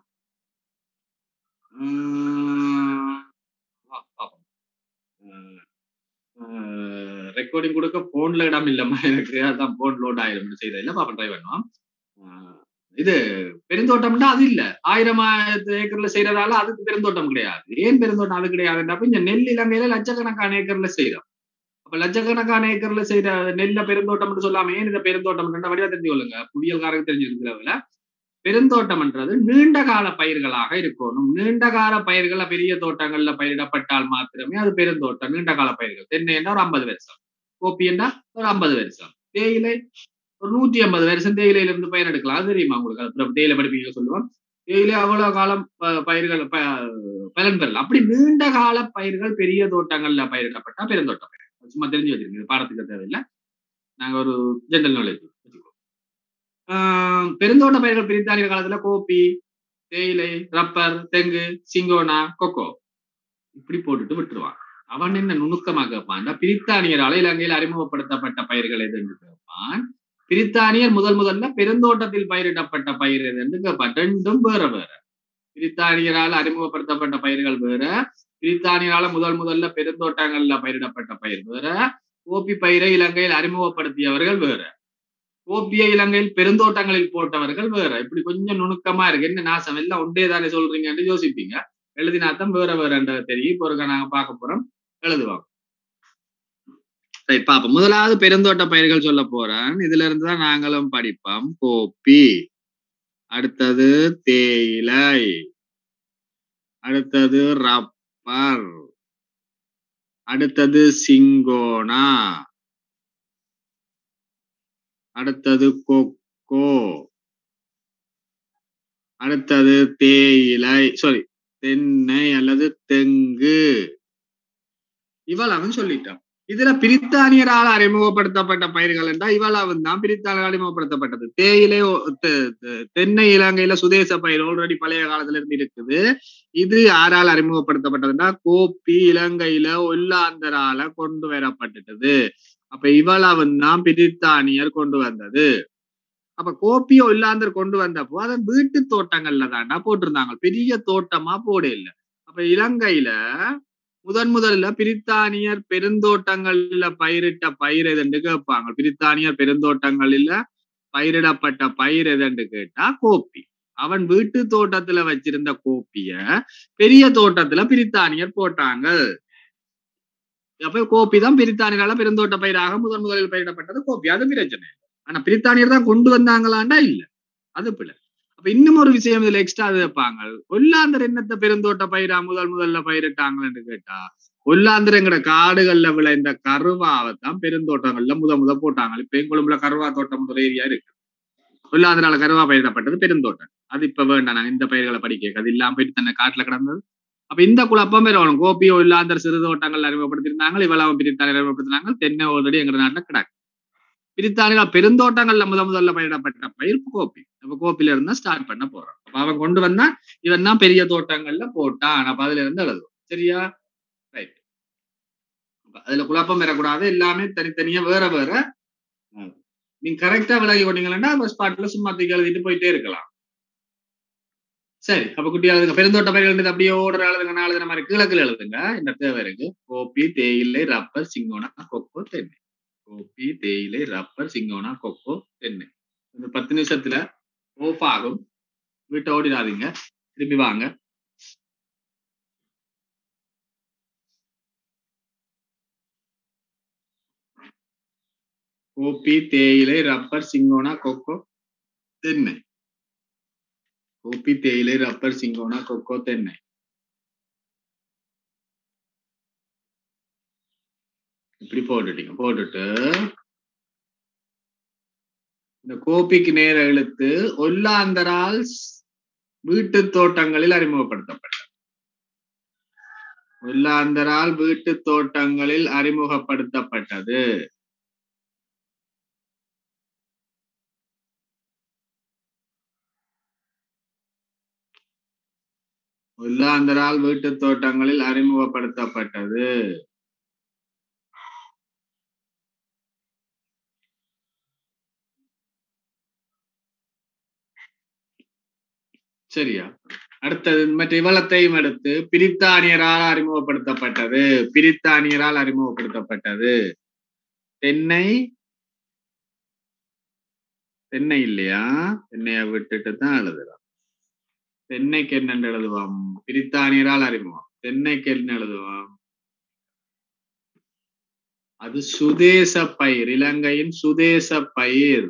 ரெக்கார்டிங் கொடுக்க போன்ல இடம் இல்லம்மா எனக்கு அதான் போன் லோட் ஆயிரம் செய்த இல்ல பாப்பா ட்ரை பண்ணுவோம் இது பெருந்தோட்டம்னா அது இல்ல ஆயிரம் ஏக்கர்ல செய்யறதால அதுக்கு பெருந்தோட்டம் கிடையாது ஏன் பெருந்தோட்டம் அது கிடையாதுன்றப்ப இந்த நெல் இலங்கையில லட்சக்கணக்கான ஏக்கர்ல செய்யறோம் அப்ப லட்சக்கணக்கான ஏக்கர்ல செய்யற நெல்ல பெருந்தோட்டம் சொல்லாம ஏன் இந்த பெருந்தோட்டம் வடிவா தெரிஞ்சு கொள்ளுங்க புவியியல்காரங்க தெரிஞ்சிருக்கிறதுல பெருந்தோட்டம்ன்றது நீண்ட கால பயிர்களாக இருக்கணும் நீண்ட கால பயிர்கள்ல பெரிய தோட்டங்கள்ல பயிரிடப்பட்டால் மாத்திரமே அது பெருந்தோட்டம் நீண்ட கால பயிர்கள் தென்னை என்ன ஒரு ஐம்பது வருஷம் கோப்பி என்ன ஒரு ஐம்பது வருஷம் தேயிலை ஒரு நூத்தி ஐம்பது வருஷம் தேயிலையில இருந்து பயிர் எடுக்கலாம் அது தெரியுமா உங்களுக்கு அது தேயிலை படிப்பீங்க சொல்லுவோம் தேயிலை அவ்வளவு காலம் பயிர்கள் பலன் பெறலாம் அப்படி நீண்ட கால பயிர்கள் பெரிய தோட்டங்கள்ல பயிரிடப்பட்டா பெருந்தோட்ட பயிர் சும்மா தெரிஞ்சு வச்சிருக்கீங்க பாடத்துக்கு தேவையில்லை நாங்க ஒரு ஜென்ரல் நாலேஜ் பெருந்தோட்ட பயிர்கள் பிரித்தானிய காலத்துல கோப்பி தேயிலை ரப்பர் தெங்கு சிங்கோனா கொக்கோ இப்படி போட்டுட்டு விட்டுருவான் அவன் என்ன நுணுக்கமாக கேட்பான் பிரித்தானியரால இலங்கையில் அறிமுகப்படுத்தப்பட்ட பயிர்கள் எது என்று கேட்பான் பிரித்தானியர் முதல் முதல்ல பெருந்தோட்டத்தில் பயிரிடப்பட்ட பயிர் எது என்று கேட்பான் ரெண்டும் வேற வேற பிரித்தானியரால் அறிமுகப்படுத்தப்பட்ட பயிர்கள் வேற பிரித்தானியரால முதல் முதல்ல பெருந்தோட்டங்கள்ல பயிரிடப்பட்ட பயிர் வேற கோப்பி பயிரை இலங்கையில் அறிமுகப்படுத்தியவர்கள் வேற கோப்பிய இலங்கையில் பெருந்தோட்டங்களில் போட்டவர்கள் வேற இப்படி கொஞ்சம் நுணுக்கமா இருக்கு என்ன நாசம் எல்லாம் ஒன்றே தானே சொல்றீங்கன்னு யோசிப்பீங்க எழுதினாத்தான் வேற வேறன்றது தெரியும் இப்போ இருக்க நாங்க பார்க்க போறோம் எழுதுவாங்க சரி பாப்போம் முதலாவது பெருந்தோட்ட பயிர்கள் சொல்ல போறேன் இதுல இருந்து தான் நாங்களும் படிப்போம் கோப்பி அடுத்தது தேயிலை அடுத்தது ரப்பர் அடுத்தது சிங்கோனா அடுத்தது கொக்கோ அடுத்தது தேயிலை சாரி தென்னை அல்லது தெங்கு இவ்வளவு சொல்லிட்டான் இதுல பிரித்தானியரால் அறிமுகப்படுத்தப்பட்ட பயிர்கள் என்றால் இவ்வளவு தான் பிரித்தானியர் அறிமுகப்படுத்தப்பட்டது தேயிலை தென்னை இலங்கையில சுதேச பயிர் ஆல்ரெடி பழைய காலத்துல இருந்து இருக்குது இது யாரால் அறிமுகப்படுத்தப்பட்டதுன்னா கோப்பி இலங்கையில ஒல்லாந்தரால கொண்டு வரப்பட்டுட்டது அப்ப இவ்வளவு தான் பிரித்தானியர் கொண்டு வந்தது அப்ப கோப்பியோ இல்லாந்தர் கொண்டு வந்தப்போ அதன் வீட்டு தோட்டங்கள்ல தாண்டா போட்டிருந்தாங்க பெரிய தோட்டமா போட இல்ல அப்ப இலங்கையில முதன் முதல்ல பிரித்தானியர் பெருந்தோட்டங்கள்ல பயிரிட்ட பயிர் எதுன்னு கேட்பாங்க பிரித்தானியர் பெருந்தோட்டங்களில பயிரிடப்பட்ட பயிர் எதுன்னு கேட்டா கோப்பி அவன் வீட்டு தோட்டத்துல வச்சிருந்த கோப்பிய பெரிய தோட்டத்துல பிரித்தானியர் போட்டாங்க அப்ப கோப்பி தான் பிரித்தானியரால பெருந்தோட்ட பயிராக முதன் முதலில் பயிரிடப்பட்டது கோப்பி அது பிரச்சனை ஆனா பிரித்தானியர் தான் கொண்டு வந்தாங்களாண்டா இல்ல அது பிள்ளை அப்ப இன்னும் ஒரு விஷயம் இதுல எக்ஸ்ட்ரா வைப்பாங்க ஒல்லாந்தர் என்னத்த பெருந்தோட்ட பயிரா முதல் முதல்ல பயிரிட்டாங்கன்னு கேட்டா ஒல்லாந்தர் எங்கட காடுகள்ல விளைந்த கருவாவை தான் பெருந்தோட்டங்கள்ல முத முத போட்டாங்க இப்ப எங்குளம்புல கருவா தோட்டம் ஒரு ஏரியா இருக்கு ஒல்லாந்தரால கருவா பயிரிடப்பட்டது பெருந்தோட்டம் அது இப்ப வேண்டாம் நாங்க இந்த பயிர்களை படிக்க அது இல்லாம போயிட்டு தன்னை காட்டுல கிடந்தது அப்ப இந்த குழப்பம் பெறணும் கோபியோ இல்லாந்தர் சிறு தோட்டங்கள் அறிமுகப்படுத்திருந்தாங்க இவ்வளவு பிரித்தானியர் அறிமுகப்படுத்தினாங்க தென்னை ஆல்ரெடி எங்க நாட்டுல கிடக்கு பிரித்தானியர் பெருந்தோட்டங்கள்ல முத முதல்ல பயிரிடப்பட்ட பயிர் கோப்பி அப்ப கோப்பில இருந்தா ஸ்டார்ட் பண்ண போறோம் அப்ப அவன் கொண்டு வந்தா இவன் தான் பெரிய தோட்டங்கள்ல போட்டான் அப்ப அதுல இருந்து எழுதுவோம் சரியா ரைட் அதுல குழப்பம் பெறக்கூடாது எல்லாமே தனித்தனியா வேற வேற நீங்க கரெக்டா விலகி கொண்டீங்கன்னா ஸ்பாட்ல சும்மா தூக்கி எழுதிட்டு போயிட்டே இருக்கலாம் சரி அப்ப குட்டி எழுதுங்க பெருந்தோட்ட பயிர்கள் அப்படியே ஓடுற எழுதுங்க நாலு தின மாதிரி கிழக்குல எழுதுங்க இந்த தேவை இருக்கு கோப்பி தேயிலை ரப்பர் சிங்கோனா கொக்கோ தென்னை கோப்பி தேயிலை ரப்பர் சிங்கோனா கொக்கோ தென்னை இந்த பத்து நிமிஷத்துல ஓஃப் ஆகும் வீட்டை ஓடிடாதீங்க திரும்பி வாங்க கோப்பி தேயிலை ரப்பர் சிங்கோனா கொக்கோ தென்னை கோப்பி தேயிலை ரப்பர் சிங்கோனா கொக்கோ தென்னை இப்படி போட்டுட்டீங்க போட்டுட்டு இந்த கோப்பிக்கு நேர எழுத்து ஒல்லாந்தரால் வீட்டு தோட்டங்களில் அறிமுகப்படுத்தப்பட்டது ஒல்லாந்தரால் வீட்டு தோட்டங்களில் அறிமுகப்படுத்தப்பட்டது ஒல்லாந்தரால் வீட்டு தோட்டங்களில் அறிமுகப்படுத்தப்பட்டது சரியா அடுத்தது மற்ற இவளத்தையும் அடுத்து பிரித்தானியரால் அறிமுகப்படுத்தப்பட்டது பிரித்தானியரால் அறிமுகப்படுத்தப்பட்டது தென்னை தென்னை இல்லையா தென்னைய விட்டுட்டு தான் எழுதுறோம் தென்னைக்கு என்ன எழுதுவோம் பிரித்தானியரால் அறிமுகம் தென்னைக்கு என்ன எழுதுவோம் அது சுதேச பயிர் இலங்கையின் சுதேச பயிர்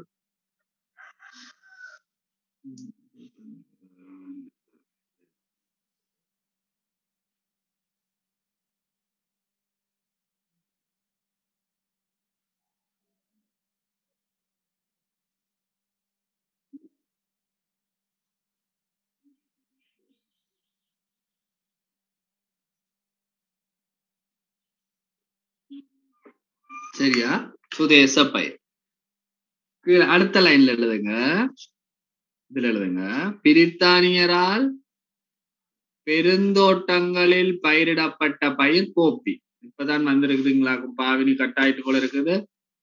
சரியா சுதேச பயிர் கீழே அடுத்த லைன்ல எழுதுங்க இதுல எழுதுங்க பிரித்தானியரால் பெருந்தோட்டங்களில் பயிரிடப்பட்ட பயிர் கோப்பி இப்பதான் வந்திருக்குதுங்களா பாவினி கட்டாயிட்டு போல இருக்குது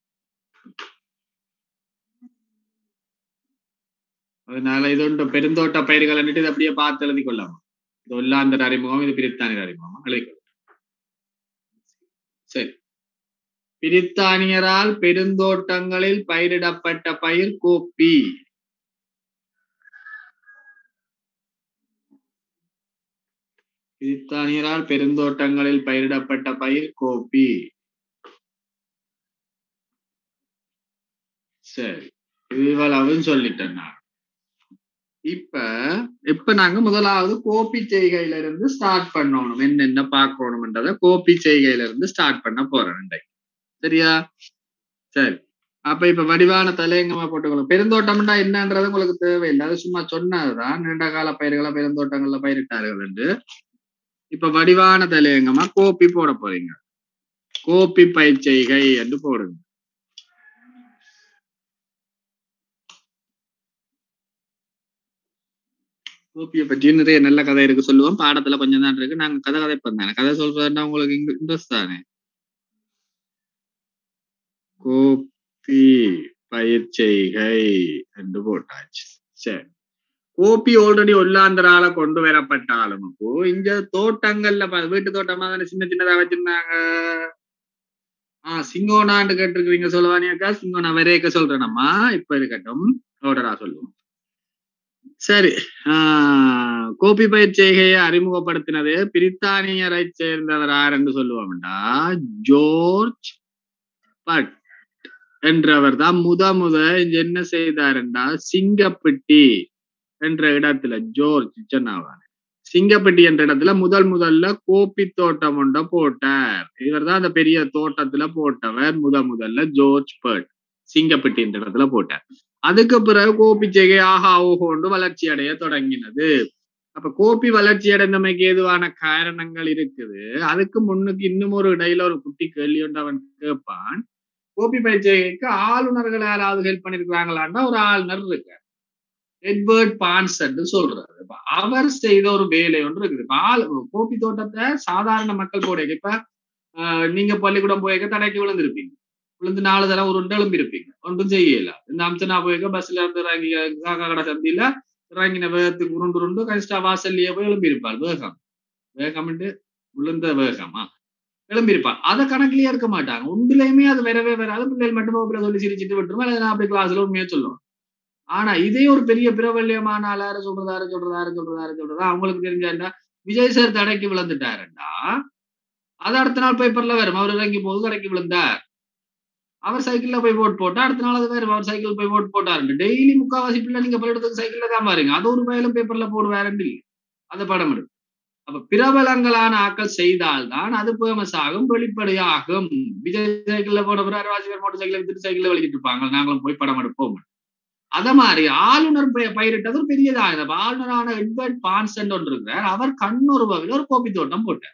அதனால இது ஒன்று பெருந்தோட்ட பயிர்கள் இது அப்படியே பார்த்து எழுதி கொள்ளலாம் இது ஒல்லாந்தர் அறிமுகம் இது பிரித்தானியர் அறிமுகம் எழுதி சரி பிரித்தானியரால் பெருந்தோட்டங்களில் பயிரிடப்பட்ட பயிர் கோப்பி பிரித்தானியரால் பெருந்தோட்டங்களில் பயிரிடப்பட்ட பயிர் கோப்பி சரி இவ்வளவுன்னு சொல்லிட்டேன் நான் இப்ப இப்ப நாங்க முதலாவது கோப்பி செய்கையில இருந்து ஸ்டார்ட் பண்ணணும் என்னென்ன பார்க்கணும்ன்றத கோப்பி செய்கையில இருந்து ஸ்டார்ட் பண்ண போறேன் இன்றைக்கு சரியா சரி அப்ப இப்ப வடிவான தலையங்கமா போட்டுக்கணும் பெருந்தோட்டம்னா என்னன்றது உங்களுக்கு தேவையில்லை அது சும்மா சொன்னதுதான் நீண்ட கால பயிர்களை பெருந்தோட்டங்கள்ல பயிரிட்டார்கள் என்று இப்ப வடிவான தலையங்கமா கோப்பி போட போறீங்க கோப்பி பயிர் செய்கை என்று போடுங்க கோப்பியை பற்றி நிறைய நல்ல கதை இருக்கு சொல்லுவோம் பாடத்துல கொஞ்சம் தான் இருக்கு நாங்க கதை கதை பண்ணாங்க கதை சொல்றதுன்னா உங்களுக்கு இன்ட்ரெஸ்ட் தானே கோப்பி பயிற்சிகை என்று போட்டாச்சு சரி கோப்பி ஆல்ரெடி ஒல்லாந்தரால கொண்டு வரப்பட்டாலும் இப்போ இங்க தோட்டங்கள்ல வீட்டு தோட்டமா தானே சின்ன சின்னதா வச்சிருந்தாங்க ஆஹ் சிங்கோனான்னு கேட்டிருக்கிறீங்க சொல்லுவானியாக்கா சிங்கோனா வரையக்க சொல்றேனம்மா இப்ப இருக்கட்டும் ஓடரா சொல்லுவோம் சரி ஆஹ் கோப்பி பயிற்சிகையை அறிமுகப்படுத்தினது பிரித்தானியரை சேர்ந்தவர் யார் என்று சொல்லுவோம்டா ஜோர்ஜ் பட் என்றவர் தான் முத முத என்ன செய்தாருண்டா சிங்கப்பட்டி என்ற இடத்துல ஜோர்ஜ் சொன்னாவார் சிங்கப்பட்டி என்ற இடத்துல முதல் முதல்ல கோப்பி தோட்டம் ஒன்றை போட்டார் இவர் தான் அந்த பெரிய தோட்டத்துல போட்டவர் முத முதல்ல ஜோர்ஜ் பர்ட் சிங்கப்பட்டி என்ற இடத்துல போட்டார் அதுக்கு பிறகு கோப்பி செய்கை ஆஹா ஓஹோண்டு வளர்ச்சி அடைய தொடங்கினது அப்ப கோப்பி வளர்ச்சி அடைந்தமைக்கு ஏதுவான காரணங்கள் இருக்குது அதுக்கு முன்னுக்கு இன்னும் ஒரு இடையில ஒரு குட்டி கேள்வி ஒன்று அவன் கேட்பான் கோப்பி பயிற்சிக்கு ஆளுநர்கள் யாராவது ஹெல்ப் பண்ணிருக்கிறாங்களான்னா ஒரு ஆளுநர் இருக்கார் எட்வர்ட் பான்சன் சொல்றாரு அவர் செய்த ஒரு வேலை ஒன்று இருக்குது ஆள் கோப்பி தோட்டத்தை சாதாரண மக்கள் போட இப்ப நீங்க பள்ளிக்கூடம் போயிருக்க தடைக்கு விழுந்திருப்பீங்க விழுந்து நாலு தடவை ஒரு எழும்பி இருப்பீங்க ஒன்றும் செய்யல இந்த அம்சனா போயிருக்க பஸ்ல இருந்து இறங்கி காக்கா கடை சந்தியில இறங்கின வேகத்துக்கு உருண்டு உருண்டு கனிஷ்டா வாசல்லையே போய் எழும்பி இருப்பாள் வேகம் வேகம் விழுந்த வேகமா எழும்பியிருப்பான் அதை கணக்குலயே இருக்க மாட்டாங்க ஒன்றுலயுமே அது வரவே வராது பிள்ளைகள் மட்டும் வகுப்புல சொல்லி சிரிச்சுட்டு விட்டுருமா அதை நான் அப்படி கிளாஸ்ல உண்மையா சொல்லுவோம் ஆனா இதே ஒரு பெரிய பிரபல்யமான ஆளாரு சொல்றதாரு சொல்றதாரு சொல்றதாரு சொல்றதா அவங்களுக்கு தெரிஞ்சாண்டா விஜய் சார் தடைக்கு விழுந்துட்டாருண்டா அது அடுத்த நாள் பேப்பர்ல வரும் அவர் இறங்கி போது தடைக்கு விழுந்தார் அவர் சைக்கிள்ல போய் ஓட் போட்டா அடுத்த நாள் அது வேறு அவர் சைக்கிள் போய் ஓட் போட்டாரு டெய்லி முக்காவாசி பிள்ளை நீங்க பள்ளிடத்துக்கு சைக்கிள்ல தான் பாருங்க அது ஒரு வயலும் பேப்பர்ல போடுவாருன்னு இல்லை அந்த படம் எடுக்கும் அப்ப பிரபலங்களான ஆக்கள் செய்தால்தான் அது பேமஸ் ஆகும் வெளிப்படையாகும் விஜய் சைக்கிள்ல போன பிறகு அரைவாசி பேர் மோட்டர் சைக்கிள் வித்துட்டு சைக்கிள்ல வலிக்கிட்டு இருப்பாங்க நாங்களும் போய் படம் எடுப்போம் அத மாதிரி ஆளுநர் பயிரிட்டது ஒரு பெரியதாக ஆளுநரான எட்வர்ட் பான்சன் ஒன்று இருக்கிறார் அவர் கண்ணுருவாவில் ஒரு கோப்பி தோட்டம் போட்டார்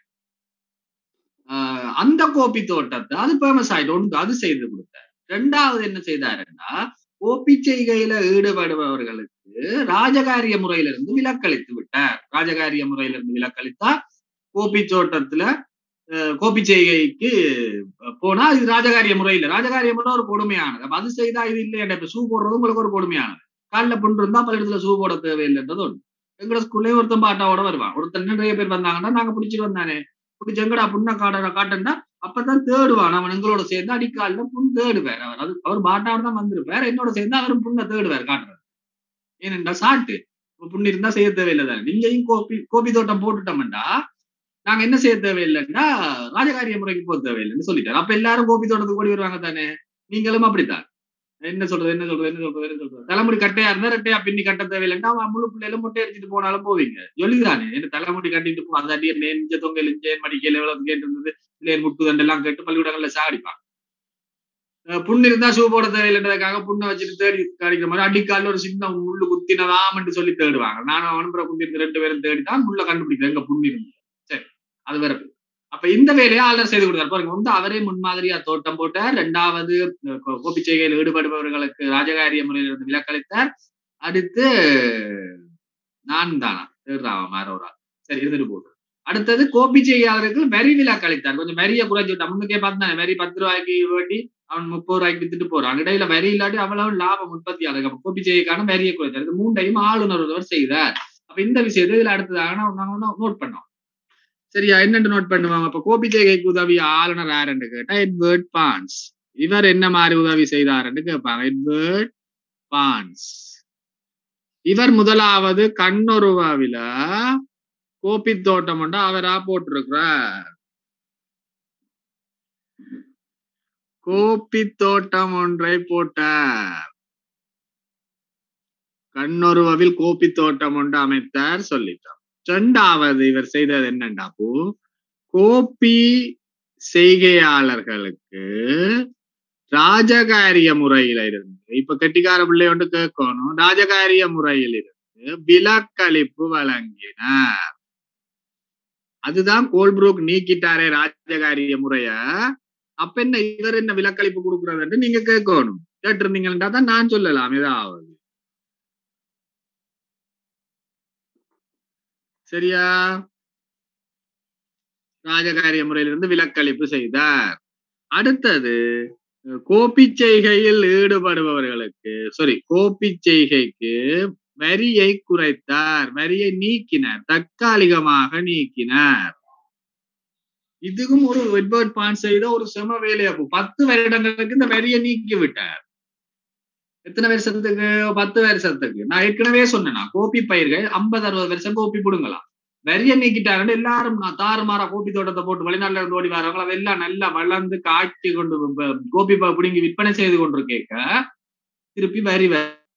அந்த கோப்பி தோட்டத்தை அது பேமஸ் ஆயிட்டு ஒன்று அது செய்து கொடுத்தார் ரெண்டாவது என்ன செய்தாருன்னா கோப்பி செய்கையில ஈடுபடுபவர்களுக்கு ராஜகாரிய முறையிலிருந்து விலக்களித்து விட்டார் ராஜகாரிய முறையிலிருந்து விலக்களித்தா கோப்பி தோட்டத்துல கோப்பி செய்கைக்கு போனா இது ராஜகாரிய முறையில ராஜகாரிய முறை ஒரு கொடுமையானது அப்ப அது செய்தா இது இல்லையா இப்ப ஷூ போடுறது உங்களுக்கு ஒரு கொடுமையானது காலில் புண்ணு இருந்தா பல இடத்துல ஷூ போட தேவையில்லைன்றது ஒன்று எங்களோட ஸ்கூல்லே ஒருத்தன் பாட்டாவோட வருவான் ஒருத்தன் நிறைய பேர் வந்தாங்கன்னா நாங்க பிடிச்சிட்டு வந்தானே பிடிச்சி எங்கடா புண்ணை காட்ட காட்டண்டா அப்பதான் தேடுவான் அவன் எங்களோட சேர்ந்து அடிக்காலில் புண் தேடுவார் அவர் அது அவர் பாட்டாவோட தான் வந்திருப்பார் என்னோட சேர்ந்து அவரும் புண்ணை தேடுவார் காட்டுறாரு ஏனென்றா சாட்டு புண்ணு இருந்தா செய்ய தேவையில்லை தானே நீங்களையும் கோப்பி கோப்பி தோட்டம் போட்டுட்டோம்டா நாங்க என்ன செய்ய தேவையில்லைன்னா ராஜகாரிய முறைக்கு போக தேவையில்லைன்னு சொல்லிட்டாரு அப்ப எல்லாரும் கோபி தோட்டத்துக்கு ஓடி வருவாங்க தானே நீங்களும் அப்படித்தான் என்ன சொல்றது என்ன சொல்றது என்ன சொல்றது என்ன சொல்றது தலைமுடி கட்டையா இருந்தா ரெட்டையா பின்னி கட்ட தேவையில்லைன்னா அவன் முழு பிள்ளையில மொட்டை அடிச்சுட்டு போனாலும் போவீங்க சொல்லிதானே என்ன தலைமுடி கட்டிட்டு போ அந்த அடியை நெஞ்ச தொங்க லிஞ்சேன் மடிக்கையில எவ்வளவு கேட்டு இருந்தது பிள்ளையர் முட்டு தண்டெல்லாம் கேட்டு பள்ளிக்கூடங்கள்ல சாடிப்பாங்க புண்ணு இருந்தா ஷூ போட தேவையில்லைன்றதுக்காக புண்ணை வச்சுட்டு தேடி கடிக்கிற மாதிரி அடிக்கால ஒரு சின்ன முள்ளு குத்தினதாம்னு சொல்லி தேடுவாங்க நானும் அவனும் குந்தி ரெண்டு பேரும் தேடி தான் முள்ள கண்டுபிடிக்கிறேன் எங்க புண்ணு இருந்து சரி அது வேற அப்ப இந்த வேலையை ஆளுநர் செய்து கொடுத்தார் பாருங்க வந்து அவரே முன்மாதிரியா தோட்டம் போட்டார் இரண்டாவது கோப்பிச்செய்கையில் ஈடுபடுபவர்களுக்கு ராஜகாரிய முறையில் இருந்து விலக்களித்தார் அடுத்து நான் தானா தேர்றாவா மாறவரா சரி இருந்துட்டு போட்டு அடுத்தது கோப்பி செய்யாதவருக்கு வரி விலக்கு அளித்தார் கொஞ்சம் வரிய குறைஞ்சு விட்டா முன்னுக்கே பார்த்தானே வரி பத்து ரூபாய்க்கு வேண்டி அவன் முப்பது ரூபாய்க்கு வித்துட்டு போறான் இடையில வரி இல்லாட்டி அவ்வளவு லாபம் உற்பத்தி ஆகுது அப்ப கோப்பி செய்யக்கான வரியை குறைச்சார் இது மூண்டையும் ஆளுநர் ஒருவர் செய்தார் அப்ப இந்த விஷயத்தை இதுல அடுத்ததாக நாங்க நோட் பண்ணோம் சரியா என்னன்னு நோட் பண்ணுவாங்க அப்ப கோபி ஜெயகைக்கு உதவி ஆளுநர் யாருன்னு கேட்டா எட்வர்ட் பான்ஸ் இவர் என்ன மாதிரி உதவி செய்தாருன்னு கேட்பாங்க எட்வர்ட் பான்ஸ் இவர் முதலாவது கண்ணொருவாவில கோபி தோட்டம் ஒன்று அவரா போட்டிருக்கிறார் கோப்பி தோட்டம் ஒன்றை போட்டார் கண்ணொருவாவில் கோப்பி தோட்டம் ஒன்று அமைத்தார் சொல்லிட்டார் இரண்டாவது இவர் செய்தது என்னண்டா பூ கோப்பி செய்கையாளர்களுக்கு ராஜகாரிய முறையில இருந்து இப்ப கெட்டிக்கார பிள்ளை ஒன்று கேட்கணும் ராஜகாரிய முறையில் இருந்து விலக்களிப்பு வழங்கினார் அதுதான் கோல்புரூக் நீக்கிட்டாரே ராஜகாரிய முறைய அப்ப என்ன இவர் என்ன விலக்களிப்பு கொடுக்கறதுன்னு நீங்க கேட்கணும் கேட்டிருந்தீங்கன்னா தான் நான் சொல்லலாம் ஏதாவது சரியா ராஜகாரிய முறையிலிருந்து விலக்களிப்பு செய்தார் அடுத்தது கோப்பி செய்கையில் ஈடுபடுபவர்களுக்கு சாரி கோப்பி செய்கைக்கு வரியை குறைத்தார் வரியை நீக்கினார் தற்காலிகமாக நீக்கினார் இதுவும் ஒரு வெட்பர்ட் பான் செய்த ஒரு செம வேலையாப்பு பத்து வருடங்களுக்கு இந்த வரியை நீக்கி விட்டார் எத்தனை வருஷத்துக்கு பத்து வருஷத்துக்கு நான் ஏற்கனவே சொன்னேன் கோப்பி பயிர்கள் ஐம்பது அறுபது வருஷம் கோப்பி பிடுங்கலாம் வரிய நீக்கிட்டாருன்னு எல்லாரும் நான் தாறுமாறா கோப்பி தோட்டத்தை போட்டு வெளிநாட்டுல இருந்து ஓடி வரவங்க அதெல்லாம் நல்லா வளர்ந்து காய்ச்சி கொண்டு கோப்பி பிடுங்கி விற்பனை செய்து கொண்டு கேட்க திருப்பி வரி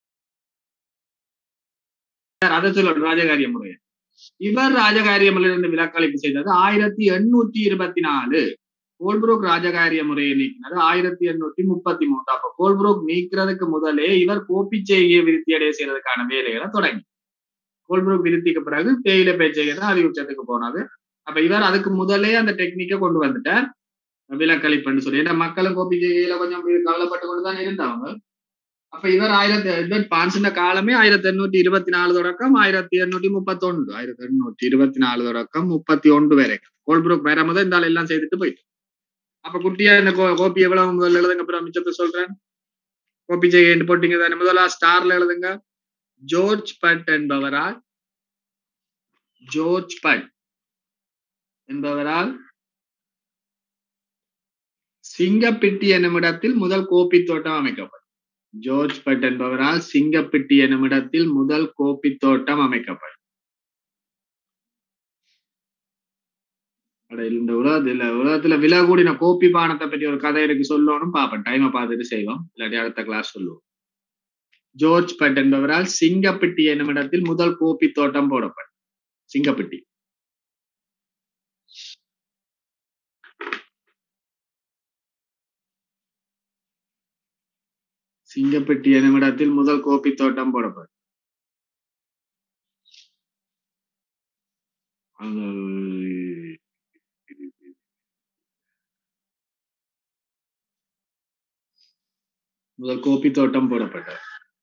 அதை சொல்ல ராஜகாரிய முறை இவர் ராஜகாரிய முறையிலிருந்து விலக்களிப்பு செய்தது ஆயிரத்தி எண்ணூத்தி இருபத்தி நாலு கோல்புரோக் ராஜகாரிய முறையை நீக்கினது ஆயிரத்தி எண்ணூத்தி முப்பத்தி மூன்று அப்ப கோல்புரோக் நீக்கிறதுக்கு முதலே இவர் கோப்பி செய்கையை விருத்தி அடைய செய்யறதுக்கான வேலைகளை தொடங்கி கோல்புரோக் விருத்திக்கு பிறகு தேயிலை பேச்சைகை தான் அதி உச்சத்துக்கு போனது அப்ப இவர் அதுக்கு முதலே அந்த டெக்னிக்கை கொண்டு வந்துட்டார் விலக்களிப்புன்னு சொல்லி ஏன்னா மக்களும் கோப்பி செய்கையில கொஞ்சம் கவலைப்பட்டு கொண்டு தான் இருந்தவங்க அப்ப இவர் ஆயிரத்தி இவர் பான்சின காலமே ஆயிரத்தி எண்ணூத்தி இருபத்தி நாலு தொடக்கம் ஆயிரத்தி எண்ணூத்தி முப்பத்தி ஒன்று ஆயிரத்தி எண்ணூத்தி இருபத்தி நாலு தொடக்கம் முப்பத்தி ஒன்று வரைக்கும் கோல்புரோக் வேற முதல் இந்த எல்லாம் செய்துட்டு போயிட்டு அப்ப குட்டியா இந்த கோப்பி எவ்வளவு முதல்ல எழுதுங்க அப்புறம் மிச்சத்தை சொல்றேன் கோப்பி செய்ய போட்டீங்க தானே முதலா ஸ்டார்ல எழுதுங்க ஜோர்ஜ் பட் என்பவரால் ஜோர்ஜ் பட் என்பவரால் சிங்கப்பிட்டி என்னுமிடத்தில் முதல் கோப்பி தோட்டம் அமைக்கப்படும் ஜோர்ஜ் பட் என்பவரால் சிங்கப்பிட்டி என்னுமிடத்தில் முதல் கோப்பி தோட்டம் அமைக்கப்படும் இந்த உலகத்துல உலகத்துல விலை கூடின கோப்பி பானத்தை பற்றி ஒரு கதை இருக்கு சொல்லணும் பாப்பேன் டைமை பார்த்துட்டு செய்வோம் இல்லாட்டி அடுத்த கிளாஸ் சொல்லுவோம் ஜோர்ஜ் பட் என்பவரால் சிங்கப்பிட்டி என்னுமிடத்தில் முதல் கோப்பி தோட்டம் போடப்படும் சிங்கப்பிட்டி சிங்கப்பட்டி என்னுமிடத்தில் முதல் கோப்பி தோட்டம் போடப்படும் முதல் கோப்பி தோட்டம் போடப்பட்டது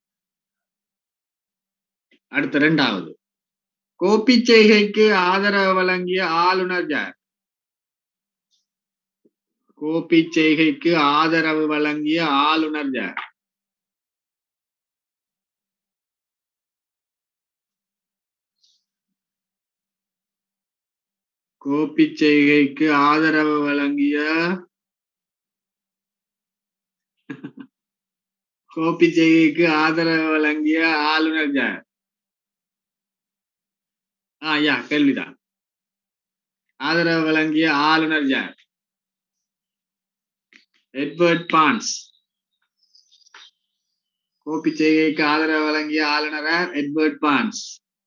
அடுத்த இரண்டாவது கோப்பி செய்கைக்கு ஆதரவு வழங்கிய ஆளுநர் யார் கோப்பி செய்கைக்கு ஆதரவு வழங்கிய ஆளுநர் யார் கோப்பி செய்கைக்கு ஆதரவு வழங்கிய கோப்பி செய்கைக்கு ஆதரவு வழங்கிய ஆளுநர் யார் ஆ யா கேள்விதான் ஆதரவு வழங்கிய ஆளுநர் யார் எட்வர்ட் பான்ஸ் கோப்பி செய்கைக்கு ஆதரவு வழங்கிய ஆளுநர் யார்? எட்வர்ட் பான்ஸ்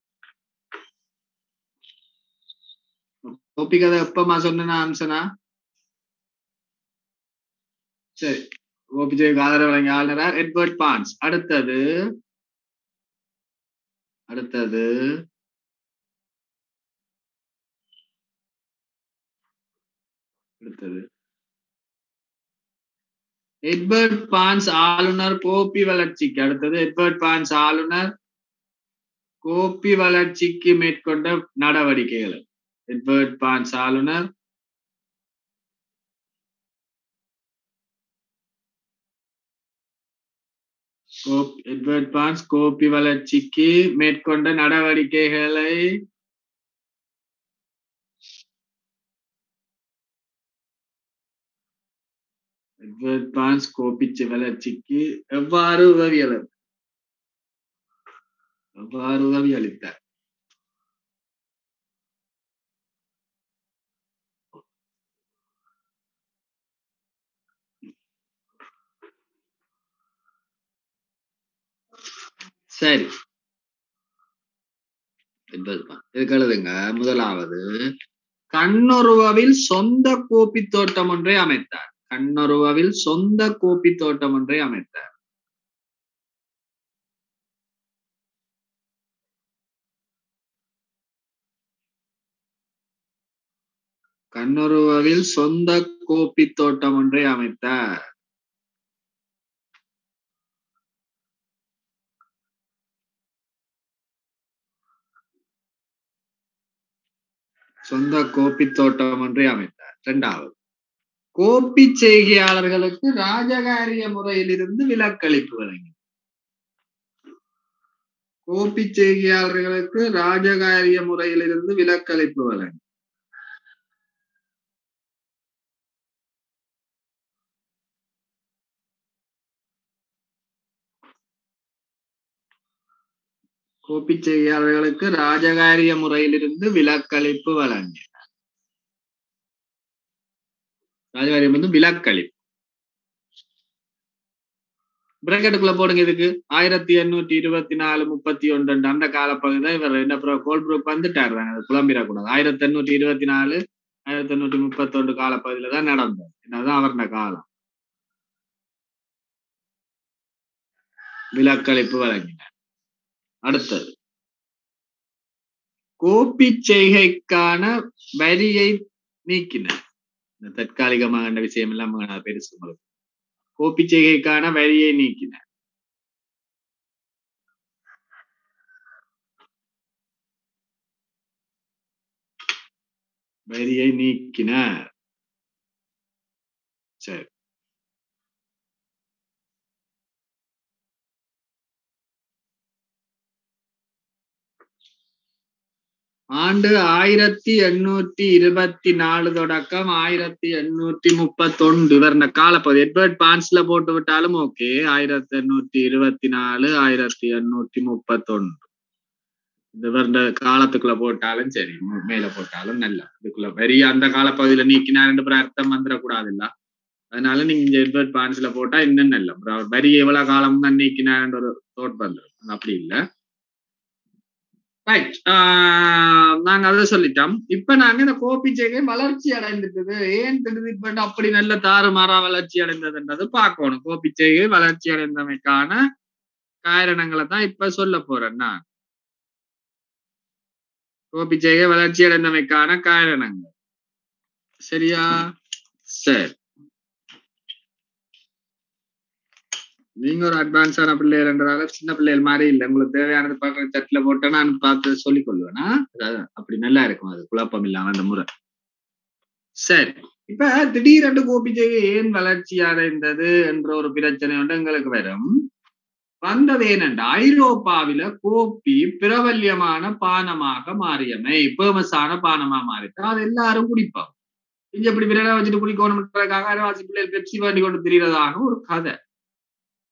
கோப்பி கதை எப்பமா சொன்னா அம்சனா சரி கோப்பி செய்கைக்கு ஆதரவு வழங்கிய ஆளுநர் யார்? எட்வர்ட் பான்ஸ் அடுத்தது அடுத்தது அடுத்தது எட்வர்ட் பான்ஸ் ஆளுநர் கோப்பி வளர்ச்சிக்கு அடுத்தது எட்வர்ட் பான்ஸ் ஆளுநர் கோப்பி வளர்ச்சிக்கு மேற்கொண்ட நடவடிக்கைகள் எட்வர்ட் பான்ஸ் ஆளுநர் கோப்- எட்வர்ட் பான்ஸ் கோப்பி வளர்ச்சிக்கு மேற்கொண்ட நடவடிக்கைகளை எட்வர்ட் பான்ஸ் கோப்பி வளர்ச்சிக்கு எவ்வாறு உதவி அள- எவ்வாறு உதவி அளித்தார் சரி எட்வர்ட் பான்ஸ். இதுக்கு எழுதுங்க முதலாவது கண்ணுருவாவில் சொந்த கோப்பி தோட்டம் ஒன்றை அமைத்தார் கண்ணுருவாவில் சொந்த கோப்பி தோட்டம் ஒன்றை அமைத்தார் கண்ணுருவாவில் சொந்த கோப்பி தோட்டம் ஒன்றை அமைத்தார் சொந்த கோப்பி தோட்டம் ஒன்றை அமைத்தார் இரண்டாவது கோப்பி செய்கையாளர்களுக்கு ராஜகாரிய முறையிலிருந்து விலக்களிப்பு வழங்கி கோப்பி செய்கையாளர்களுக்கு ராஜகாரிய முறையிலிருந்து விலக்களிப்பு வழங்கி கோப்பி செய்கையாளர்களுக்கு ராஜகாரிய முறையிலிருந்து விலக்களிப்பு வழங்கி ராஜகாரியம் வந்து விலக்களிப்பு பிரக்கெட்டுக்குள்ள போடுங்க இதுக்கு ஆயிரத்தி எண்ணூத்தி இருபத்தி நாலு முப்பத்தி ஒன்று அந்த காலப்பகுதியில் இவர் என்ன கோல்புரூக் வந்துட்டாரு அது புலம்பிடக்கூடாது ஆயிரத்தி எண்ணூத்தி இருபத்தி நாலு ஆயிரத்தி எண்ணூத்தி முப்பத்தி ஒன்று காலப்பகுதியில தான் நடந்தது என்னதான் அவருடைய காலம் விலக்களிப்பு வழங்கினார் அடுத்தது கோப்பி செய்கைக்கான வரியை நீக்கினார் இந்த தற்காலிகமாக விஷயம் இல்லாம நான் பெருசு உங்களுக்கு கோப்பி செய்கைக்கான வரியை நீக்கினார் வரியை நீக்கினார் சரி ஆண்டு ஆயிரத்தி எண்ணூத்தி இருபத்தி நாலு தொடக்கம் ஆயிரத்தி எண்ணூத்தி முப்பத்தொன்று இவர் இந்த காலப்பகுதி எட்வர்ட் பான்ஸ்ல போட்டு விட்டாலும் ஓகே ஆயிரத்தி எண்ணூத்தி இருபத்தி நாலு ஆயிரத்தி எண்ணூத்தி முப்பத்தொன்று இவர் இந்த காலத்துக்குள்ள போட்டாலும் சரி மு- மேல போட்டாலும் நல்ல இதுக்குள்ள வெறிய அந்த காலப்பகுதியில நீக்கினார் அர்த்தம் வந்துடக்கூடாது இல்ல அதனால நீங்க இங்க எட்வர்ட் பான்ஸ்ல போட்டா இன்னும் நல்ல அப்புறம் வரி எவ்வளவு காலம் தான் நீக்கினார் ஒரு தோட் வந்துடும் அப்படி இல்ல ரைட் நாங்க அதை சொல்லிட்டோம் இப்ப நாங்க இந்த கோப்பி செய்கை வளர்ச்சி அடைந்துட்டது ஏன் திருப்பி அப்படி நல்ல தாறுமாறா வளர்ச்சி அடைந்ததுன்றது பார்க்கணும் கோப்பி செய்கை வளர்ச்சி அடைந்தமைக்கான காரணங்களை தான் இப்ப சொல்ல போறேன் நான் கோப்பி செய்கை வளர்ச்சி அடைந்தமைக்கான காரணங்கள் சரியா சரி நீங்க ஒரு அட்வான்ஸான பிள்ளைகள்ன்றதால சின்ன பிள்ளைகள் மாதிரி இல்லை உங்களுக்கு தேவையானது பாக்குற சட்டில போட்டா நான் பார்த்து சொல்லிக் கொள்வேனா அதாவது அப்படி நல்லா இருக்கும் அது குழப்பம் இல்லாம அந்த முறை சரி இப்ப திடீரென்று கோப்பி செய்கை ஏன் வளர்ச்சி அடைந்தது என்ற ஒரு பிரச்சனை வந்து எங்களுக்கு வரும் வந்தது ஏனென்றா ஐரோப்பாவில கோப்பி பிரபல்யமான பானமாக மாறியமை பேமஸான பானமா மாறிட்டு அது எல்லாரும் குடிப்பாங்க இங்க இப்படி விரல வச்சுட்டு குடிக்கணும்ன்றதுக்காக அரைவாசி பிள்ளைகள் பெப்சி வண்டி கொண்டு திரியறதாக ஒரு கதை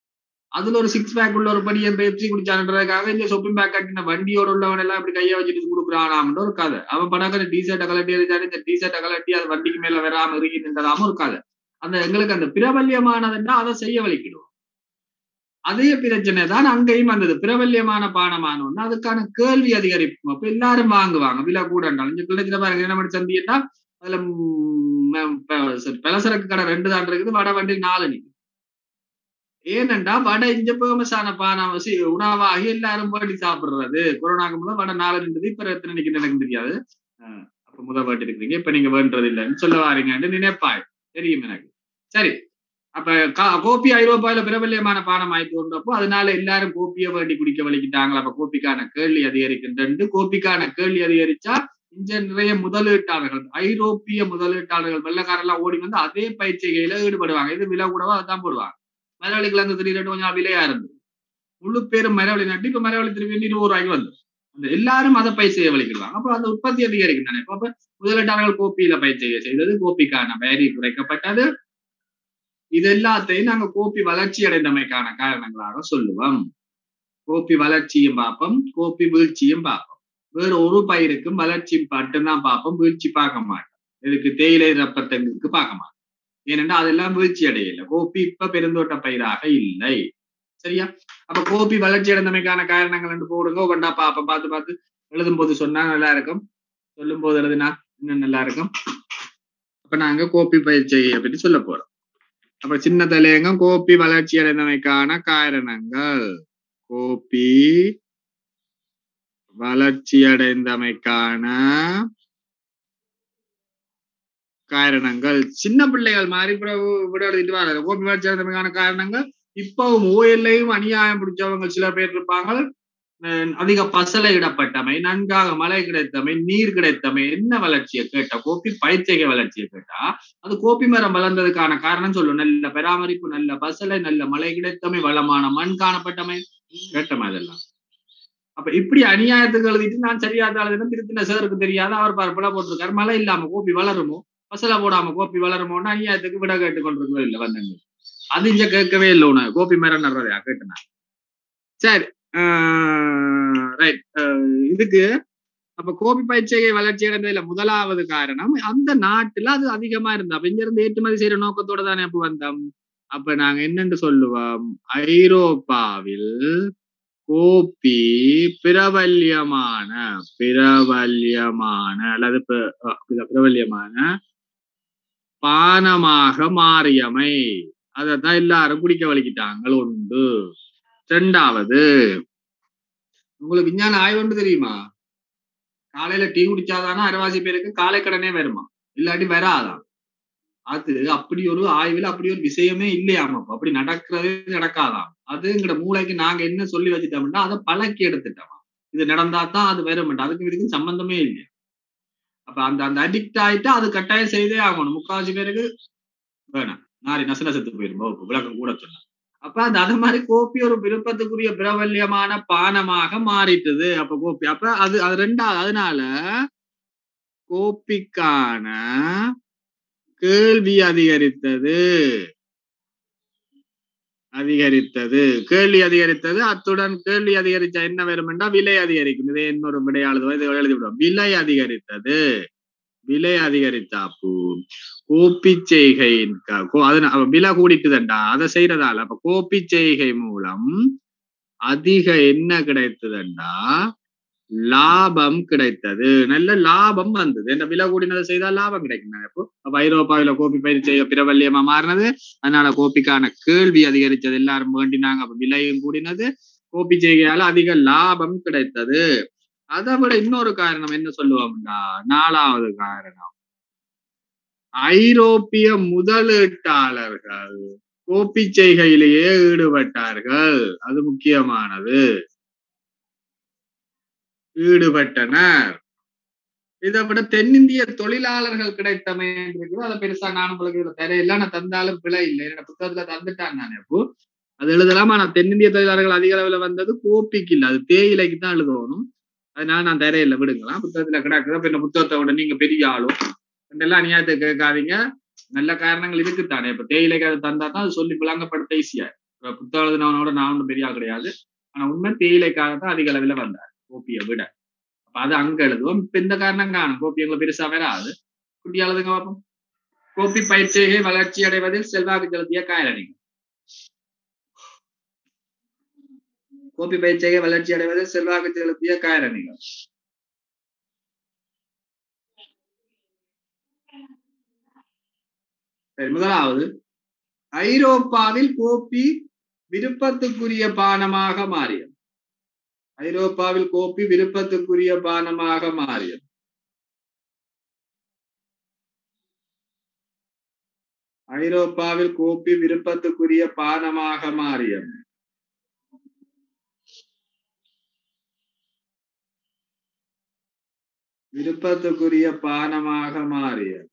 அதுல ஒரு சிக்ஸ் பேக் உள்ள ஒரு படியன் பெப்சி குடிச்சான்றதுக்காக இந்த ஷாப்பிங் பேக் கட்டின வண்டியோட உள்ளவன் எல்லாம் இப்படி கையை வச்சுட்டு கொடுக்குறானாம்னு ஒரு கதை அவன் படாக்க டி ஷர்ட்டை கலட்டி எரிஞ்சாரு இந்த டி ஷர்ட்டை கலட்டி அது வண்டிக்கு மேல வராம இறுகி நின்றதாம ஒரு கதை அந்த எங்களுக்கு அந்த பிரபல்யமானதுன்னா அதை செய்ய வலிக்கிடுவோம் அதே பிரச்சனை தான் அங்கேயும் வந்தது பிரபல்யமான பானமானோன்னா அதுக்கான கேள்வி அதிகரிப்பு அப்ப எல்லாரும் வாங்குவாங்க விலை கூட இங்க கிழக்கிற பாருங்க என்ன பண்ணி சந்தியா அதுல பலசரக்கு கடை ரெண்டு தான் இருக்குது வடை வண்டி நாலு நிற்கும் ஏனண்டா வடை இஞ்ச பேமஸான பானம் உணவாகி எல்லாரும் பாட்டி சாப்பிடுறது கொரோனாக்கு முதல் வடை நாலு நின்றது இப்ப எத்தனை நினைக்க எனக்கு தெரியாது அப்ப முத பாட்டு இருக்கிறீங்க இப்ப நீங்க வேண்டது இல்லைன்னு சொல்ல வாரீங்கன்னு நினைப்பாய் தெரியும் எனக்கு சரி அப்ப கோப்பி ஐரோப்பாவில பிரபல்யமான பானம் ஆயிட்டு வந்தப்போ அதனால எல்லாரும் கோப்பியை வேண்டி குடிக்க வலிக்கிட்டாங்களா அப்ப கோப்பிக்கான கேள்வி அதிகரிக்கின்ற கோப்பிக்கான கேள்வி அதிகரிச்சா இங்க நிறைய முதலீட்டாளர்கள் ஐரோப்பிய முதலீட்டாளர்கள் வெள்ளக்காரெல்லாம் ஓடி வந்து அதே பயிற்சிகையில ஈடுபடுவாங்க இது விலை கூடவா அதான் போடுவாங்க மரவள்ளி கிழங்கு திடீர்னு கொஞ்சம் விலையா இருந்தது முழு பேரும் மரவள்ளி நட்டு இப்ப மரவள்ளி திரும்பி இருபது ரூபாய்க்கு வந்து அந்த எல்லாரும் அதை பயிர் செய்ய வலிக்கிடுவாங்க அப்ப அந்த உற்பத்தி அதிகரிக்கும் தானே அப்ப முதலீட்டாளர்கள் கோப்பியில பயிர் செய்ய செய்தது கோப்பிக்கான வரி குறைக்கப்பட்டது இது எல்லாத்தையும் நாங்க கோப்பி வளர்ச்சி அடைந்தமைக்கான காரணங்களாக சொல்லுவோம் கோப்பி வளர்ச்சியும் பார்ப்போம் கோப்பி வீழ்ச்சியும் பார்ப்போம் வேற ஒரு பயிருக்கும் வளர்ச்சி மட்டும்தான் பார்ப்போம் வீழ்ச்சி பார்க்க மாட்டோம் இதுக்கு தேயிலை ரப்பத்தங்குக்கு பார்க்க மாட்டோம் ஏனென்றா அதெல்லாம் வீழ்ச்சி அடையல கோப்பி இப்ப பெருந்தோட்ட பயிராக இல்லை சரியா அப்ப கோப்பி வளர்ச்சி அடைந்தமைக்கான காரணங்கள் என்று போடுங்க ஒவ்வொன்றா பார்ப்போம் பார்த்து பார்த்து எழுதும் போது சொன்னா நல்லா இருக்கும் சொல்லும் போது எழுதுனா இன்னும் நல்லா இருக்கும் அப்ப நாங்க கோப்பி பயிற்சியை பற்றி சொல்ல போறோம் அப்ப சின்ன தலையங்கம் கோப்பி வளர்ச்சி அடைந்தமைக்கான காரணங்கள் கோப்பி வளர்ச்சி அடைந்தமைக்கான காரணங்கள் சின்ன பிள்ளைகள் மாதிரி விட எழுதிட்டு வர கோப்பி வளர்ச்சி அடைந்தமைக்கான காரணங்கள் இப்பவும் ஓஎல்லையும் அநியாயம் பிடிச்சவங்க சில பேர் இருப்பாங்க அதிக பசலை இடப்பட்டமை நன்காக மழை கிடைத்தமை நீர் கிடைத்தமை என்ன வளர்ச்சியை கேட்டா கோப்பி பயிற்சிகை வளர்ச்சியை கேட்டா அது கோப்பி மரம் வளர்ந்ததுக்கான காரணம் சொல்லும் நல்ல பராமரிப்பு நல்ல பசலை நல்ல மழை கிடைத்தமை வளமான மண் காணப்பட்டமை கேட்டமை அதெல்லாம் அப்ப இப்படி அநியாயத்துக்கு எழுதிட்டு நான் சரியாத எழுதினா திருத்தின சேருக்கு தெரியாத அவர் பரப்பலா போட்டிருக்காரு மழை இல்லாம கோப்பி வளருமோ பசலை போடாம கோப்பி வளருமோன்னு அநியாயத்துக்கு விட கேட்டு கொண்டிருக்கவே இல்லை வந்தங்க அது இங்க கேட்கவே இல்லை உனக்கு கோப்பி மரம் நடுறதையா கேட்டுனா சரி ரைட் இதுக்கு அப்ப கோபி பயிற்சியை வளர்ச்சி அடைந்ததுல முதலாவது காரணம் அந்த நாட்டுல அது அதிகமா இருந்தா அப்ப இங்க இருந்து ஏற்றுமதி செய்யற நோக்கத்தோட தானே அப்ப வந்தோம் அப்ப நாங்க என்னன்னு சொல்லுவோம் ஐரோப்பாவில் கோப்பி பிரபல்யமான பிரபல்யமான அல்லது பிரபல்யமான பானமாக மாறியமை அதைத்தான் எல்லாரும் குடிக்க வலிக்கிட்டாங்க உண்டு ரெண்டாவது உங்களுக்கு விஞ்ஞான ஆய்வு ஒன்று தெரியுமா காலையில டீ குடிச்சாதானா அரைவாசி பேருக்கு காலை கடனே வருமா இல்லாட்டி வராதான் அது அப்படி ஒரு ஆய்வுல அப்படி ஒரு விஷயமே இல்லையாமா அப்படி நடக்கிறதே நடக்காதாம் அது எங்கட மூளைக்கு நாங்க என்ன சொல்லி வச்சுட்டோம்னா அதை பழக்கி எடுத்துட்டோம் இது நடந்தா தான் அது வர மாட்டோம் அதுக்கு இதுக்கும் சம்பந்தமே இல்லையா அப்ப அந்த அந்த அடிக்ட் ஆயிட்டா அது கட்டாயம் செய்தே ஆகணும் முக்காவாசி பேருக்கு வேணாம் நாரி நச நசத்து போயிரும் விளக்கம் கூட சொன்ன அப்ப அந்த அது மாதிரி கோப்பி ஒரு விருப்பத்துக்குரிய பிரபல்யமான பானமாக மாறிட்டுது அப்ப கோப்பி அப்ப அது அது ரெண்டாவது அதனால கோப்பிக்கான கேள்வி அதிகரித்தது அதிகரித்தது கேள்வி அதிகரித்தது அத்துடன் கேள்வி அதிகரிச்சா என்ன வரும் என்றா விலை அதிகரிக்கும் இதை இன்னொரு விடையாளது இதை எழுதிவிடும் விலை அதிகரித்தது விலை அதிகரித்தாப்பு கோப்பி செய்கையின் அது விலை கூடிட்டுதண்டா அதை செய்யறதால அப்ப கோப்பி செய்கை மூலம் அதிக என்ன கிடைத்ததுண்டா லாபம் கிடைத்தது நல்ல லாபம் வந்தது என்ன விலை கூடினதை செய்தால் லாபம் கிடைக்கும் இப்போ அப்ப ஐரோப்பாவில கோப்பி பயிர் செய்ய பிரபல்யமா மாறினது அதனால கோப்பிக்கான கேள்வி அதிகரிச்சது எல்லாரும் வேண்டினாங்க அப்ப விலையும் கூடினது கோப்பி செய்கையால அதிக லாபம் கிடைத்தது அதை விட இன்னொரு காரணம் என்ன சொல்லுவோம்னா நாலாவது காரணம் ஐரோப்பிய முதலீட்டாளர்கள் கோப்பி செய்கையிலேயே ஈடுபட்டார்கள் அது முக்கியமானது ஈடுபட்டனர் இதை விட தென்னிந்திய தொழிலாளர்கள் கிடைத்தமை இருக்குது அதை பெருசா நான் உங்களுக்கு இதுல தெரியல நான் தந்தாலும் பிழை இல்லை என்னோட புத்தகத்துல தந்துட்டான் நான் இப்போ அது எழுதலாமா நான் தென்னிந்திய தொழிலாளர்கள் அதிக அளவுல வந்தது கோப்பிக்கு இல்லை அது தேயிலைக்கு தான் எழுதணும் அதனால நான் தரையில விடுங்களா புத்தகத்துல கிடக்குது அப்ப இந்த புத்தகத்தை விட நீங்க பெரிய ஆளும் எல்லாம் அநியாயத்தை கேட்காதீங்க நல்ல காரணங்கள் இருக்குத்தானே இப்ப தேயிலைக்கு அதை தந்தா தான் அது சொல்லி விளங்கப்படுத்த ஈஸியா இப்ப புத்தகம் எழுதினவனோட நான் ஒன்றும் பெரிய ஆள் கிடையாது ஆனா உண்மை தேயிலைக்காக தான் அதிக அளவில் வந்தார் கோப்பியை விட அப்ப அது அங்க எழுதுவோம் இப்ப இந்த காரணம் காணும் கோப்பி எங்களை பெருசா வராது குட்டி எழுதுங்க பார்ப்போம் கோப்பி பயிற்சியை வளர்ச்சி அடைவதில் செல்வாக்கு செலுத்திய காரணங்கள் கோப்பி பயிற்சியை வளர்ச்சி அடைவதில் செல்வாக்கு செலுத்திய காரணிகள் சரி முதலாவது ஐரோப்பாவில் கோப்பி விருப்பத்துக்குரிய பானமாக மாறியது ஐரோப்பாவில் கோப்பி விருப்பத்துக்குரிய பானமாக மாறியது ஐரோப்பாவில் கோப்பி விருப்பத்துக்குரிய பானமாக மாறியது விருப்பத்துக்குரிய பானமாக மாறியது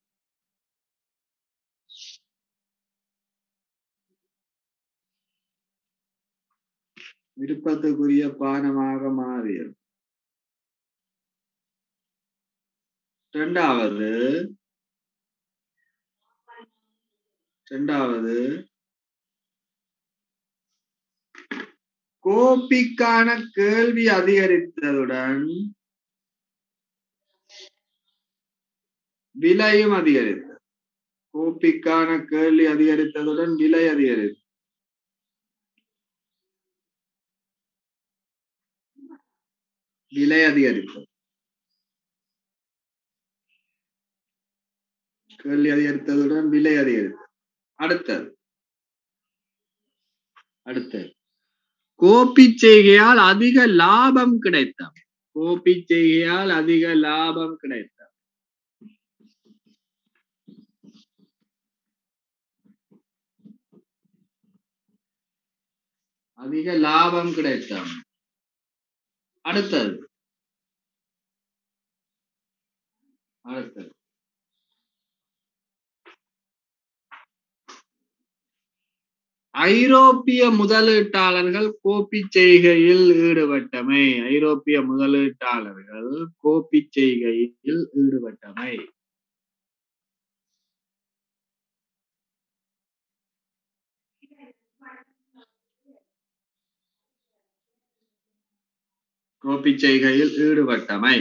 விருப்பத்துக்குரிய பானமாக மாறியது இரண்டாவது இரண்டாவது கோப்பிக்கான கேள்வி அதிகரித்ததுடன் விலையும் அதிகரித்தது கோப்பிக்கான கேள்வி அதிகரித்ததுடன் விலை அதிகரித்தது விலை அதிகரித்தது கேள்வி அதிகரித்ததுடன் விலை அதிகரித்தது அடுத்தது அடுத்தது கோப்பி செய்கையால் அதிக லாபம் கிடைத்தது கோப்பி செய்கையால் அதிக லாபம் கிடைத்தது அதிக லாபம் கிடைத்தது அடுத்தது அடுத்தது ஐரோப்பிய முதலீட்டாளர்கள் கோப்பி செய்கையில் ஈடுபட்டமை ஐரோப்பிய முதலீட்டாளர்கள் கோப்பி செய்கையில் ஈடுபட்டமை கோப்பி செய்கையில் ஈடுபட்டமை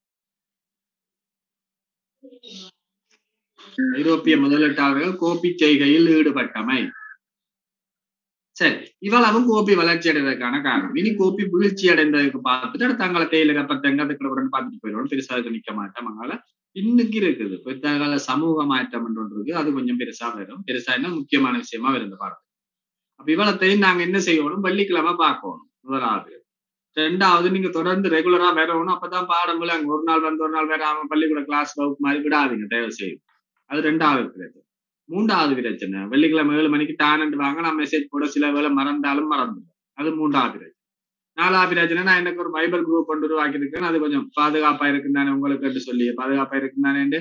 ஐரோப்பிய முதலீட்டாளர்கள் கோப்பி செய்கையில் ஈடுபட்டமை சரி இவ்வளவும் கோப்பி வளர்ச்சி அடைவதற்கான காரணம் இனி கோப்பி வீழ்ச்சி அடைந்ததுக்கு பார்த்துட்டு அடுத்து தங்களை தேயிலை கப்பத்தை எங்க உடனே பார்த்துட்டு போயிடுவோம் பெருசா அதுக்கு நிக்க மாட்டோம் அதனால இன்னைக்கு இருக்குது பிற்கால சமூக மாற்றம் ஒன்று இருக்கு அது கொஞ்சம் பெருசா வரும் பெருசா என்ன முக்கியமான விஷயமா வரும் இந்த பாடத்தில் அப்ப இவ்வளத்தையும் நாங்க என்ன செய்யணும் வெள்ளிக்கிழமை பார்க்கணும் முதலாவது ரெண்டாவது நீங்க தொடர்ந்து ரெகுலரா வரணும் அப்பதான் பாடம் அங்க ஒரு நாள் வந்து ஒரு நாள் வேற அவன் பள்ளிக்கூட கிளாஸ் வகுப்பு மாதிரி விடாதீங்க தயவு செய்து அது ரெண்டாவது பிரச்சனை மூன்றாவது பிரச்சனை வெள்ளிக்கிழமை ஏழு மணிக்கு டானண்ட் வாங்க நான் மெசேஜ் போட சில வேலை மறந்தாலும் மறந்துடும் அது மூன்றாவது பிரச்சனை நாலாவது பிரச்சனை நான் எனக்கு ஒரு பைபர் குரூப் கொண்டு உருவாக்கியிருக்கேன் அது கொஞ்சம் பாதுகாப்பா இருக்குந்தானே உங்களுக்கு சொல்லி பாதுகாப்பா இருக்குந்தானே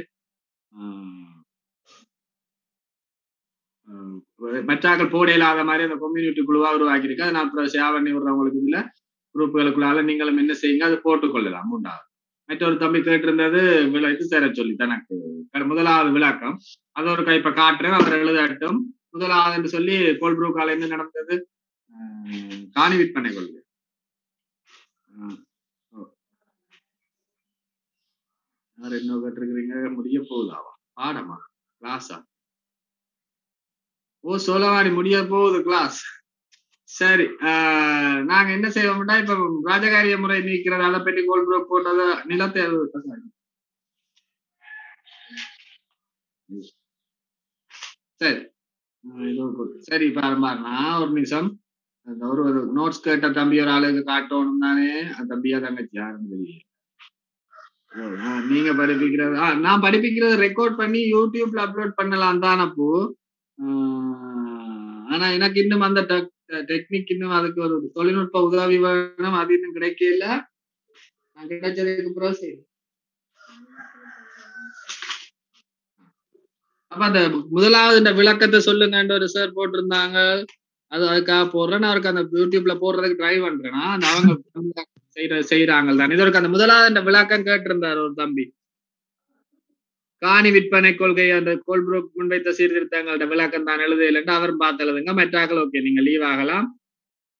மற்றாக்கள் போட இல்லாத மாதிரி அந்த கம்யூனிட்டி குழுவா உருவாக்கியிருக்கு அதை நான் அப்புறம் சேவ் பண்ணி விடுறவங்களுக்கு இதுல குரூப்புகளுக்குள்ளால நீங்களும் என்ன செய்யுங்க அதை போட்டுக்கொள்ளலாம் மூன்றாவது மற்றொரு தம்பி கேட்டிருந்தது விளைத்து தர சொல்லி தனக்கு முதலாவது விளக்கம் அது ஒரு இப்ப காட்டுறேன் அவர் எழுதட்டும் முதலாவது என்று சொல்லி கோல்ப்ரூக்கால என்ன நடந்தது காணி விற்பனை கொள்கை யார் என்ன கேட்டிருக்கிறீங்க முடிய போகுதாவா பாடமா கிளாஸா ஓ சோழவாணி முடிய போகுது கிளாஸ் சரி நாங்க என்ன செய்வோம்னா இப்ப ராஜகாரிய முறை நீக்கிறது அதை பற்றி கோல்புரோக் போட்டத நிலத்தை சரி சரி பாரு பாரு நான் ஒரு நிமிஷம் அந்த ஒரு ஒரு நோட்ஸ் கேட்ட தம்பி ஒரு ஆளுக்கு காட்டணும் தானே அந்த தம்பியா தங்கச்சி யாருன்னு தெரியல நீங்க படிப்பிக்கிறது நான் படிப்பிக்கிறது ரெக்கார்ட் பண்ணி யூடியூப்ல அப்லோட் பண்ணலாம் தான் அப்போ ஆனா எனக்கு இன்னும் அந்த டெக்னிக் இன்னும் அதுக்கு ஒரு தொழில்நுட்ப உதவி வேணும் அது இன்னும் கிடைக்கல நான் கிடைச்சதுக்கு அப்புறம் சரி அப்ப அந்த முதலாவது இந்த விளக்கத்தை சொல்லுங்கன்ற ஒரு சார் போட்டிருந்தாங்க அது அதுக்காக போடுறேன் நான் அவருக்கு அந்த யூடியூப்ல போடுறதுக்கு ட்ரை பண்றேன்னா அந்த அவங்க செய்யற செய்யறாங்க தானே இதற்கு அந்த முதலாவது இந்த விளக்கம் கேட்டிருந்தாரு ஒரு தம்பி காணி விற்பனை கொள்கை அந்த கோல்புரோக் முன்வைத்த சீர்திருத்தங்களோட விளக்கம் தான் எழுதையிலன்னு அவர் பார்த்து எழுதுங்க மெட்டாக்கள் ஓகே நீங்க லீவ் ஆகலாம்